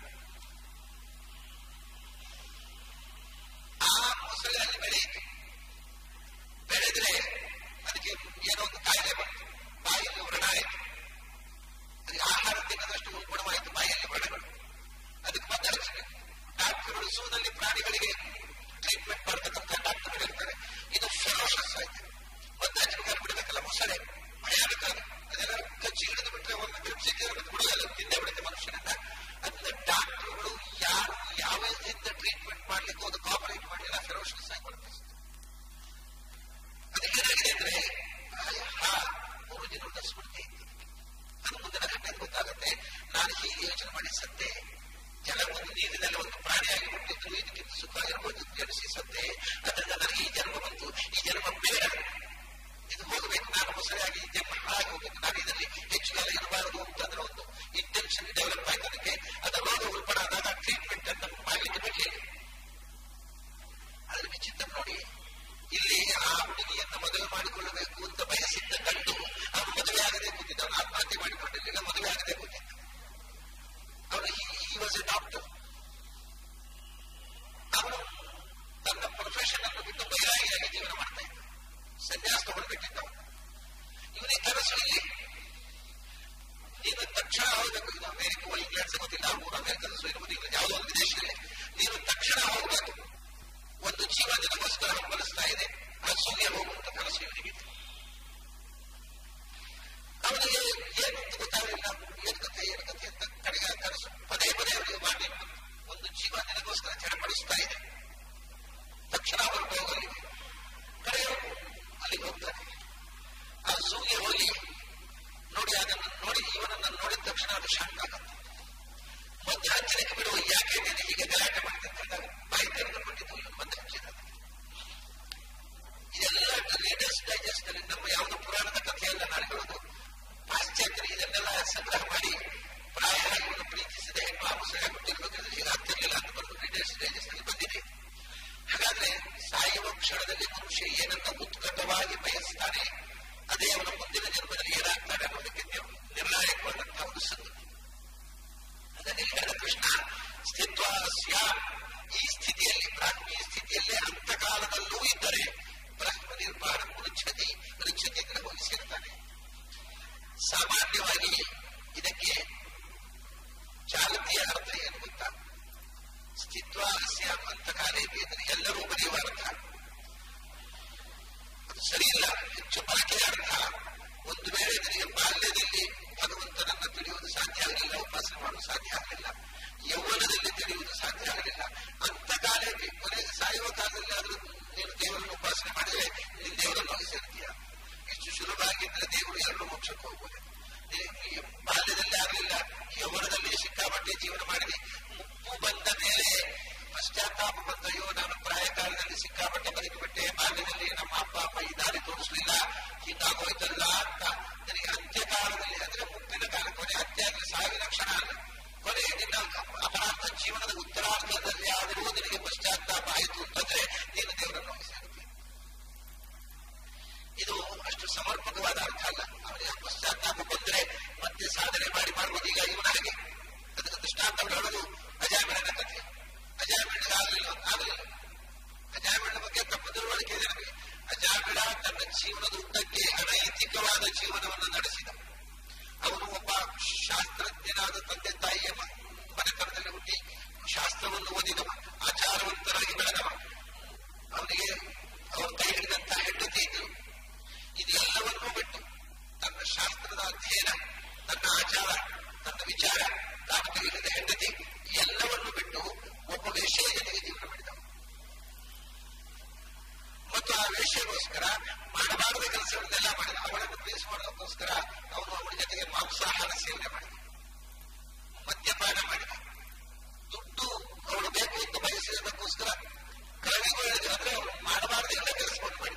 ಆ ಮೊಸಳೆ ಅಲ್ಲಿ ಬೆಳೆಯಿತು ಬೆಳೆದ್ರೆ ಅದಕ್ಕೆ ಏನೋ ಒಂದು ಕಾಯಿಲೆ ಬಂತು ಬಾಯಲ್ಲಿ ವ್ರಣ ಆಯಿತು ಅದಕ್ಕೆ ಆಹಾರ ತಿನ್ನದಷ್ಟು ಉಲ್ಬಣವಾಯಿತು ಬಾಯಲ್ಲಿ ವ್ರಣಗಳು ಅದಕ್ಕೆ ಮದ್ದಳಿಸಬೇಕು ಡಾಕ್ಟರ್ಗಳು ಝೂನಲ್ಲಿ ಪ್ರಾಣಿಗಳಿಗೆ ಟ್ರೀಟ್ಮೆಂಟ್ ಮಾಡ್ತಕ್ಕಂಥ ಡಾಕ್ಟರ್ಗಳು ಇರ್ತಾರೆ ಇದು ಫೆರೋಷಸ್ ಆಯ್ತು ಮದ್ದಾಚರಿಗಾರ ಬಿಡಬೇಕಲ್ಲ ಮೊಸಳೆ ಭಯಾನಕ ಅದು ಅದೆಲ್ಲ ಕಚ್ಚಿ ಹಿಡಿದು ಬಿಟ್ರೆ ಒಂದು ಬಿಡಿಸಿದ್ರೆ ಮತ್ತೆ ಬಿಡುಗಲ್ಲ ತಿಂದೇ ಬಿಡುತ್ತೆ ಮನುಷ್ಯನನ್ನ ಅದನ್ನ ಡಾಕ್ಟರ್ಗಳು ಯಾರು ಯಾವ ರೀತಿಯಿಂದ ಟ್ರೀಟ್ಮೆಂಟ್ ಮಾಡ್ಲಿಕ್ಕೆ ಒಂದು ಕಾಪರೇಟ್ ಮಾಡಲಿಲ್ಲ ಫೆರೋಷಸ್ ಆಗಿ ವರ್ತಿಸಿತು ಅದಕ್ಕೇನಾಗಿದೆ ಅಂದ್ರೆ ಒರಿಜಿನಲ್ ಸ್ಮೃತಿ ಇತ್ತು ಅದು ಮುಂದಿನ ಘಟನೆ ಗೊತ್ತಾಗುತ್ತೆ ನಾನು ಹೀಗೆ ಯೋಚನೆ ಮಾಡಿ ಸತ್ತೆ ಜಲ ಒಂದು ನೀರಿನಲ್ಲಿ ಒಂದು ಪ್ರಾಣಿಯಾಗಿ ಹುಟ್ಟಿದ್ರು ಇದಕ್ಕಿಂತ ಸುಖ ಇರ್ಬೋದು ಎಣಿಸಿ ಸತ್ತೆ ಅದರಿಂದ ನನಗೆ ಈ ಜನ್ಮ ಬಂತು ಈ ಜನ್ಮ ಬೇಡ ಇದು ಹೋಗಬೇಕು ನಾನು ಮೊಸಳೆಯಾಗಿ ಈ ಜನ್ಮ ಹಾಳಾಗಿ ಹೋಗಬೇಕು ನಾನು ಇದರಲ್ಲಿ ಹೆಚ್ಚು ಕಾಲ ಇರಬಾರದು ಅಂತಂದ್ರೆ ಒಂದು ಇಂಟೆನ್ಷನ್ ಡೆವಲಪ್ ಆಯ್ತು ಅದಕ್ಕೆ ಅದರ ರೋಗ ಉಲ್ಪಣ ಆದಾಗ ಟ್ರೀಟ್ಮೆಂಟ್ ಅನ್ನು ಮಾಡಲಿಕ್ಕೆ ಬಿಡಲಿಲ್ಲ ಅದ್ರ ವಿಚಿತ್ರ ನೋಡಿ ಇಲ್ಲಿ ಆ ಹುಡುಗಿಯನ್ನು ಮದುವೆ ಮಾಡಿಕೊಳ್ಳಬೇಕು ಅಂತ ಬಯಸಿದ್ದ ಗಂಡು ಅವನು ಮದುವೆ ಆಗದೆ ಕೂತಿದ್ದ ಅವನು ಆತ್ಮಹತ್ಯೆ ಮಾಡಿಕೊಂಡಿರಲಿಲ್ಲ ಮದುವೆ ಆಗದೆ ಕೂತಿದ್ದ ಅವನು ಈ ವಾಸ್ ಎ ಡಾಕ್ಟರ್ ಅವನು ತನ್ನ ಪ್ರೊಫೆಷನ್ ಅನ್ನು ಬಿಟ್ಟು ಬೈರಾಗಿಯಾಗಿ ಜೀವನ ಮಾಡ್ತಾ ಇದ್ದ ಸನ್ಯಾಸ ತಗೊಂಡ್ಬಿಟ್ಟಿದ್ದ ಇವನಿಗೆ ಕನಸು ಇಲ್ಲಿ ಅದು ಶಾಂತ ಆಗುತ್ತೆ ಮದ್ದು ಹಚ್ಚಲಿಕ್ಕೆ ಬಿಡುವ ಯಾಕೆ ನೀನು ಹೀಗೆ ಗಲಾಟೆ ಮಾಡ್ತಿದ್ದಾಗ ಬಾಯಿ ತೆರೆದುಕೊಂಡಿದ್ದು ಇವನು ಮದ್ದು ಹಚ್ಚಿದ ಇದೆಲ್ಲ ರೀಡರ್ಸ್ ಡೈಜೆಸ್ಟ್ ಅಲ್ಲಿ ನಮ್ಮ ಯಾವುದೋ ಪುರಾಣದ ಕಥೆಯಲ್ಲ ನಾನು ಹೇಳೋದು ಪಾಶ್ಚಾತ್ಯರು ಇದನ್ನೆಲ್ಲ ಸಂಗ್ರಹ ಮಾಡಿ ಪ್ರಾಯ ಇವನು ಪ್ರೀತಿಸಿದ ಹೆಣ್ಣು ಆಮಸರಾಗಿ ಹುಟ್ಟಿರ್ಬೇಕಾದ್ರೆ ಈಗ ಆಗ್ತಿರ್ಲಿಲ್ಲ ಅಂತ ಬರೆದು ರೀಡರ್ಸ್ ಡೈಜೆಸ್ಟ್ ಅಲ್ಲಿ ಬಂದಿದೆ ಹಾಗಾದ್ರೆ ಸಾಯುವ ಕ್ಷಣದಲ್ಲಿ ಮನುಷ್ಯ ಏನನ್ನ ಉತ್ಕಟವಾಗಿ ಬಯಸ್ತಾನೆ ಅದೇ ಅವನ ಮುಂದಿನ ಜನ್ಮದಲ್ಲಿ ಏನಾಗ್ತಾನೆ ಅನ್ನೋದಕ್ಕೆ ನಿರ್ಣಾಯಕವಾದಂತಹ ಒಂದು ಸಂಗತಿ ಅದನ್ನೇ ಹೇಳಿದ ಕೃಷ್ಣ ಸ್ಥಿತ್ವ ಸ್ಯಾಮ್ ಈ ಸ್ಥಿತಿಯಲ್ಲಿ ಬ್ರಾಹ್ಮಿ ಸ್ಥಿತಿಯಲ್ಲೇ ಅಂತಕಾಲದಲ್ಲೂ ಇದ್ದರೆ ಬ್ರಹ್ಮ ನಿರ್ಮಾಣ ರುಚ್ಛತಿ ರುಚ್ಛತಿ ಅಂದ್ರೆ ಹೋಗಿ ಸೇರ್ತಾನೆ ಸಾಮಾನ್ಯವಾಗಿ ಇದಕ್ಕೆ ಚಾಲತಿಯ ಅರ್ಥ ಏನು ಗೊತ್ತಾ ಸ್ಥಿತ್ವ ಸ್ಯಾಮ್ ಅಂತಕಾಲೇ ಬೇದರೆ ಎಲ್ಲರೂ ಬರೆಯುವ ಅರ್ಥ ಅದು ಸರಿಯಿಲ್ಲ ಹೆಚ್ಚು ಬಳಕೆಯ ಅರ್ಥ ಒಂದು ವೇಳೆ ನನಗೆ ಬಾಲ್ಯದಲ್ಲಿ ಭಗವಂತನನ್ನು ತಿಳಿಯುವುದು ಸಾಧ್ಯ ಆಗಲಿಲ್ಲ ಉಪಾಸನೆ ಮಾಡಲು ಸಾಧ್ಯ ಆಗಲಿಲ್ಲ ಯೌವನದಲ್ಲಿ ತಿಳಿಯುವುದು ಸಾಧ್ಯ ಆಗಲಿಲ್ಲ ಅಂತ ಕಾಲಕ್ಕೆ ಕೊನೆಗೆ ಸಾಯುವ ಕಾಲದಲ್ಲಿ ಆದರೂ ನೀನು ದೇವರನ್ನು ಉಪಾಸನೆ ಮಾಡಿದರೆ ನೀನು ದೇವರನ್ನು ಹೋಗಿ ಸೇರ್ತೀಯ ಇಷ್ಟು ಸುಲಭ ಆಗಿದ್ರೆ ದೇವರು ಎರಡು ಮೋಕ್ಷಕ್ಕೆ ಹೋಗ್ಬೋದು ಬಾಲ್ಯದಲ್ಲಿ ಆಗಲಿಲ್ಲ ಯೌವನದಲ್ಲಿ ಸಿಕ್ಕಾಪಟ್ಟೆ ಜೀವನ ಮಾಡಿದೆ ಮುಪ್ಪು ಬಂದ ಮೇಲೆ ಪಶ್ಚಾತ್ತಾಪ ಬಂದಯ್ಯೋ ನಾನು ಪ್ರಾಯ ಕಾಲದಲ್ಲಿ ಸಿಕ್ಕಾಪಟ್ಟೆ ಬದುಕಿಬಿಟ್ಟೆ ಬಾಲ್ಯದಲ್ಲಿ ನಮ್ಮ ಅಪ್ಪ ಅಮ್ಮ ಈ ದಾರಿ ತೋರಿಸಲಿಲ್ಲ ಹೀಗಾಗೋಯ್ತಲ್ಲ ಅಂತ ನನಗೆ ಅಂತ್ಯಕಾಲದಲ್ಲಿ ಅಂದ್ರೆ ಮುಪ್ಪಿನ ಕಾಲ ಕೊನೆ ಅಂತ್ಯ ಅಂದ್ರೆ ಸಾವಿನ ಕ್ಷಣ ಅಲ್ಲ ಕೊನೆ ನಿನ್ನ ಅಪರಾಧ ಜೀವನದ ಉತ್ತರಾರ್ಧದಲ್ಲಿ ಆದರೂ ನಿನಗೆ ಪಶ್ಚಾತ್ತಾಪ ಆಯಿತು ಅಂತಂದ್ರೆ ನೀನು ದೇವರನ್ನು ಹೋಗಿ ಸೇರ್ತೀನಿ ಇದು ಅಷ್ಟು ಸಮರ್ಪಕವಾದ ಅರ್ಥ ಅಲ್ಲ ಅವನಿಗೆ ಪಶ್ಚಾತ್ತಾಪ ಬಂದ್ರೆ ಮತ್ತೆ ಸಾಧನೆ ಮಾಡಿ ಮಾಡುವುದು ಈಗ ಇವನ ಹಾಗೆ ಅದಕ್ಕೆ ದೃಷ್ಟಾಂತ ಹೇಳೋದು ಅಜಾಮಿಳನ ಕಥೆ ಅಜಾಮಿಳಿಗೆ ಆಗಲಿಲ್ಲ ಆಗಲಿಲ್ಲ ಅಜಾಮಿಳ ಬಗ್ಗೆ ತಪ್ಪು ತಿಳುವಳಿಕೆ ಇದೆ ನಮಗೆ ಅಜಾಮಿಳ ತನ್ನ ಜೀವನದ ಉದ್ದಕ್ಕೆ ಅನೈತಿಕವಾದ ಜೀವನವನ್ನು ನಡೆಸಿದ ಅವನು ಒಬ್ಬ ಶಾಸ್ತ್ರಜ್ಞನಾದ ತಂದೆ ತಾಯಿಯ ಮನೆತನದಲ್ಲಿ ಹುಟ್ಟಿ ಶಾಸ್ತ್ರವನ್ನು ಓದಿದವ ಆಚಾರವಂತರಾಗಿ ಬೆಳೆದವ ಅವನಿಗೆ ಅವನ ಕೈ ಹಿಡಿದಂತ ಹೆಂಡತಿ ಇದ್ರು ಇದೆಲ್ಲವನ್ನೂ ಬಿಟ್ಟು ತನ್ನ ಶಾಸ್ತ್ರದ ಅಧ್ಯಯನ ತನ್ನ ಆಚಾರ ತನ್ನ ವಿಚಾರ ತಾನು ಕೈ ಹಿಡಿದ ಹೆಂಡತಿ ಎಲ್ಲವನ್ನು ಬಿಟ್ಟು ಒಬ್ಬ ವೇಷೆಯ ಜೊತೆಗೆ ಜೀವನ ಮಾಡಿದವ ಮತ್ತು ಆ ವೇಷೆಗೋಸ್ಕರ ಮಾಡಬಾರದ ಕೆಲಸಗಳನ್ನೆಲ್ಲ ಮಾಡಿದ ಅವಳನ್ನು ಪ್ಲೇಸ್ ಮಾಡೋದಕ್ಕೋಸ್ಕರ ಅವನು ಅವಳ ಜೊತೆಗೆ ಮಾಂಸಾಹಾರ ಸೇವನೆ ಮಾಡಿದ ಮದ್ಯಪಾನ ಮಾಡಿದ ದುಡ್ಡು ಅವಳು ಬೇಕು ಅಂತ ಬಯಸಿದ್ದಕ್ಕೋಸ್ಕರ ಕರಡಿಗೂ ಹೇಳಿದ್ರು ಅಂದ್ರೆ ಅವನು ಮಾಡಬಾರದು ಎಲ್ಲ ಕೆಲಸವನ್ನು ಮಾಡಿದ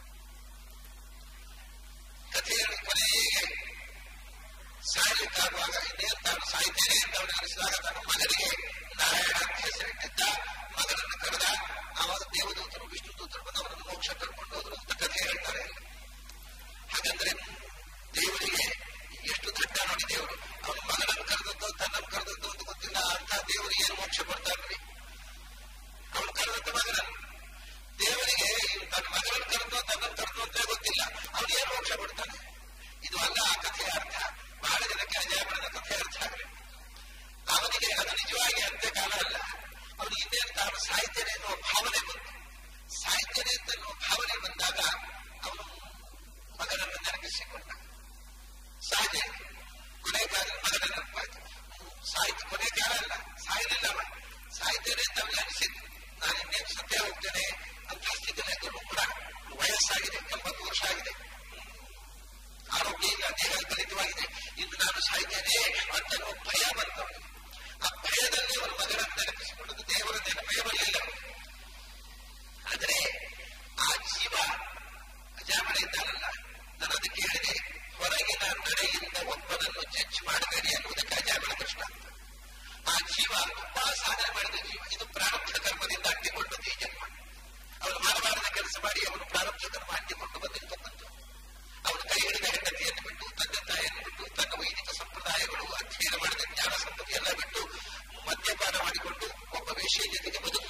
ಕಥೆಯಲ್ಲಿ ಕೊನೆಗೆ ಸಾಯಲಿಕ್ಕಾಗುವಾಗ ಇನ್ನೇನು ತಾನು ಸಾಯ್ತೇನೆ ಅಂತ ಅವನು ಅನಿಸಿದಾಗ ತನ್ನ ಮಗನಿಗೆ ನಾರಾಯಣ ಅಂತ ಹೆಸರಿಟ್ಟಿದ್ದ ಮಗನನ್ನು ಕರೆದ ಆವಾಗ ದೇವದೂತರು ವಿಷ್ಣು ದೂತರು ಬಂದು ಅವರನ್ನು ಮೋಕ್ಷ ಕರ್ಕೊಂಡು ಹೋದ್ರು ಅಂತ ಕಥೆ ಹೇಳ್ತಾರೆ ಹಾಗಂದ್ರೆ ದೇವರಿಗೆ ಎಷ್ಟು ದಡ್ಡ ನೋಡಿ ದೇವರು ಅವನ ಮಗನನ್ನು ಕರೆದದ್ದು ತನ್ನನ್ನು ಕರೆದದ್ದು ಅಂತ ಗೊತ್ತಿಲ್ಲ ಅಂತ ದೇವರಿಗೆ ಏನು ಮೋಕ್ಷ ಕೊಡ್ತಾನೆ ಅವನು ಕರೆದದ್ದು ಮಗನನ್ನು ದೇವರಿಗೆ ತನ್ನ ಮಗನನ್ನು ಕರೆದು ತನ್ನನ್ನು ಕರೆದು ಅಂತ ಗೊತ್ತಿಲ್ಲ ಅವನು ಏನು ಮೋಕ್ಷ ಕೊಡ್ತಾನೆ ಇದು ಅಲ್ಲ ಆ ಕಥೆಯ ಅರ್ಥ ಬಹಳ ಜನಕ್ಕೆ ಅಜಾಮಣದ ಕಥೆ ಅರ್ಥ ಆಗಲಿ ಅವನಿಗೆ ಅದು ನಿಜವಾಗಿ ಅಂತ್ಯಕಾಲ ಅಲ್ಲ ಅವನು ಇನ್ನೇನು ತಾನು ಸಾಯ್ತೇನೆ ಎನ್ನುವ ಭಾವನೆ ಬಂತು ಸಾಯ್ತೇನೆ ಅಂತ ಭಾವನೆ ಬಂದಾಗ ಅವನು ಮಗನನ್ನು ನೆನಪಿಸಿಕೊಂಡ ಸಹಜ ಕೊನೆ ಕಾಲ ಮಗನ ನೆನಪಾಯ್ತು ಸಾಯ್ತು ಕೊನೆ ಕಾಲ ಅಲ್ಲ ಸಾಯಲಿಲ್ಲ ಅವ ಸಾಯ್ತೇನೆ ಅಂತ ಅವನಿಗೆ ಅನಿಸಿದ್ದು ನಾನು ಇನ್ನೇನು ಸತ್ಯ ಹೋಗ್ತೇನೆ ಅಂತ ಸ್ಥಿತಿಯಲ್ಲಿ ಕೂಡ ವಯಸ್ಸಾಗಿದೆ ಎಂಬತ್ತು ವರ್ಷ ಆಗಿದೆ ಆರೋಗ್ಯ ಇಲ್ಲ ದೇಹ ಕಲಿತವಾಗಿದೆ ಇಂದು ನಾನು ಸಾಯ್ತೇನೆ ಅಂತ ಭಯ ಬಂತವನಿಗೆ ಆ ಭಯದಲ್ಲಿ ಅವನ ಮಗನನ್ನು ನೆನಪಿಸಿಕೊಂಡದ್ದು ದೇವರ ನೆನಪೇ ಬರಲಿಲ್ಲ ಆದರೆ ಆ ಜೀವ ಅಜಾಮಣ ಇದ್ದಾನಲ್ಲ ನಾನು ಅದಕ್ಕೆ ಹೇಳಿದೆ ಹೊರಗಿನ ನಡೆಯಿಂದ ಒಬ್ಬನನ್ನು ಜಡ್ಜ್ ಮಾಡಬೇಡಿ ಅನ್ನುವುದಕ್ಕೆ ಅಜಾಮಣ ಕೃಷ್ಣ ಅಂತ ಆ ಜೀವ ತುಂಬಾ ಸಾಧನೆ ಮಾಡಿದ ಜೀವ ಇದು ಪ್ರಾರಬ್ಧ ಕರ್ಮದಿಂದ ಅಂಟಿಕೊಂಡದ್ದು ಈ ಜನ್ಮ ಅವನು ಮಾಡಬಾರದ ಕೆಲಸ ಮಾಡಿ ಅವನು ಪ್ರಾರಬ್ಧ ಕರ್ಮ ಅಂಟಿಕೊಂಡು ಬಂದಿರತಕ್ಕಂಥ ಅವನು ಕೈ ಹಿಡಿದ ಹೆಂಡತಿಯನ್ನು ಬಿಟ್ಟು ತಂದೆ ತಾಯಿಯನ್ನು ಬಿಟ್ಟು ತನ್ನ ವೈದಿಕ ಸಂಪ್ರದಾಯಗಳು ಅಧ್ಯಯನ ಮಾಡಿದ ಜ್ಞಾನ ಸಂಪತ್ತಿ ಎಲ್ಲ ಬಿಟ್ಟು ಮದ್ಯಪಾನ ಮಾಡಿಕೊಂಡು ಒಬ್ಬ ವೇಷೆಯ ಜೊತೆಗೆ ಬದುಕು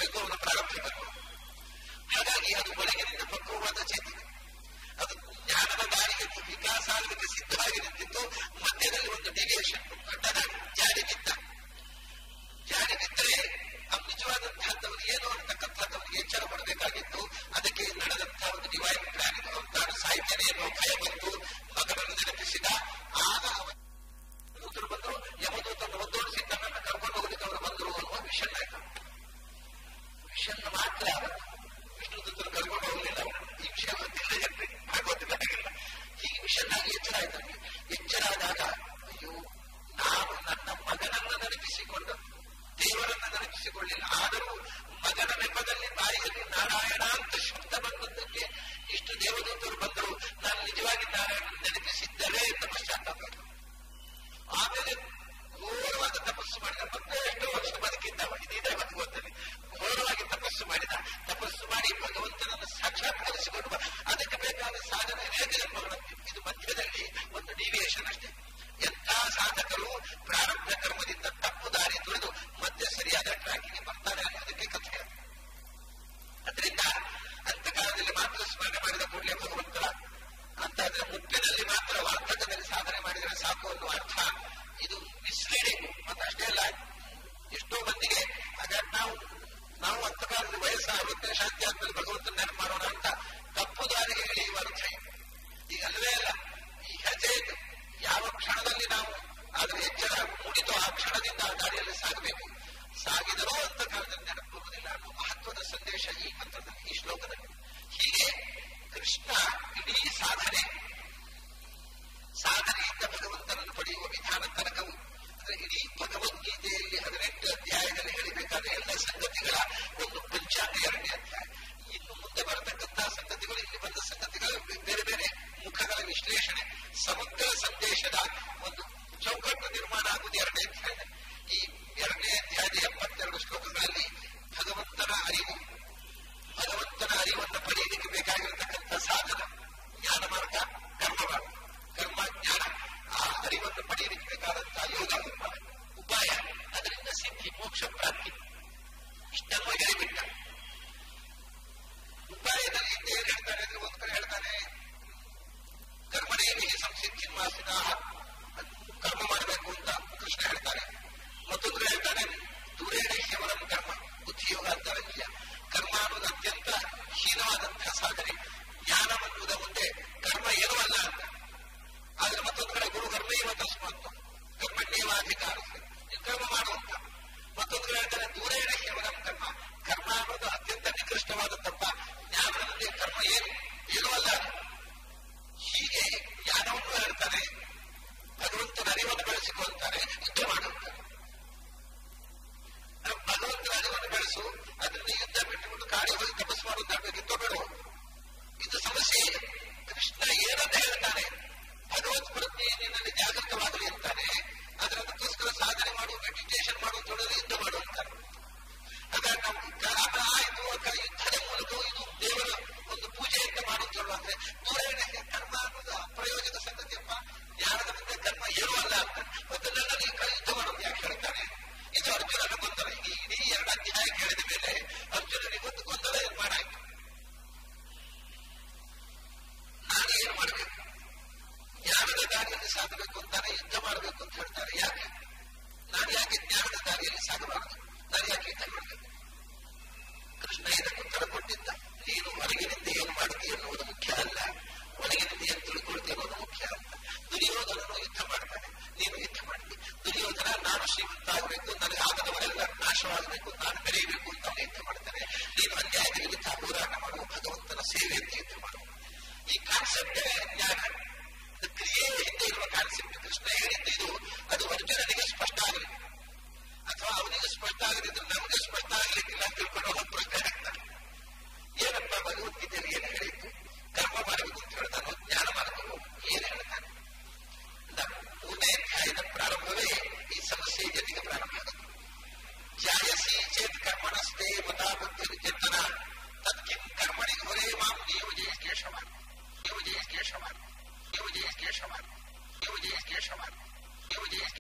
ಆಗಬೇಕು ನಾನು ಬೆಳೆಯಬೇಕು ಅಂತ ಅವನು ಯುದ್ಧ ಮಾಡ್ತಾನೆ ನೀನು ಅನ್ಯಾಯದ ವಿರುದ್ಧ ಹೋರಾಟ ಮಾಡುವ ಭಗವಂತನ ಸೇವೆ ಅಂತ ಯುದ್ಧ ಮಾಡುವ ಈ ಕಾನ್ಸೆಪ್ಟ್ ಜ್ಞಾನ ಅದು ಕ್ರಿಯೆ ಹಿಂದೆ ಇರುವ ಕಾನ್ಸೆಪ್ಟ್ ಕೃಷ್ಣ ಹೇಳಿದ್ದು ಇದು ಅದು ಅರ್ಜುನನಿಗೆ ಸ್ಪಷ್ಟ ಆಗಲಿ ಅಥವಾ ಅವನಿಗೆ ಸ್ಪಷ್ಟ ಆಗದಿದ್ರು ನಮಗೆ ಸ್ಪಷ್ಟ ಆಗಲಿಕ್ಕಿಲ್ಲ ಅಂತ ತಿಳ್ಕೊಂಡು ಅವನು ಪ್ರಶ್ನೆ ಹಾಕ್ತಾನೆ ಏನಪ್ಪ ಭಗವದ್ಗೀತೆಯಲ್ಲಿ ಏನು ಹೇಳಿದ್ದು ಕರ್ಮ ಮಾಡಬೇಕು ಅಂತ ಹೇಳ್ತಾನೋ ಜ್ಞಾನ ಮಾಡಬೇಕು ಏನು ಹೇಳ್ತಾನೆ ಮೂರನೇ ಅಧ್ಯಾಯದ ಪ್ರಾರಂಭವೇ ಈ ಸಮಸ್ಯೆ ಜೊತೆಗೆ ಪ್ರಾರಂಭ ಆಗುತ್ತೆ ಜಾಯಸಿ ಚೇತ್ ಕರ್ಮಣಸ್ತೆ ಮತಾ ಬುದ್ಧಿ ಚಿಂತನ ತತ್ಕಿಂ ಕರ್ಮಣಿ ಹೊರೇ ಮಾಂ ನಿಯೋಜಯ ಕೇಶವ ನಿಯೋಜಯ ಕೇಶವ ನಿಯೋಜಯ ಕೇಶವ ನಿಯೋಜಯ ಕೇಶವ ನಿಯೋಜಯ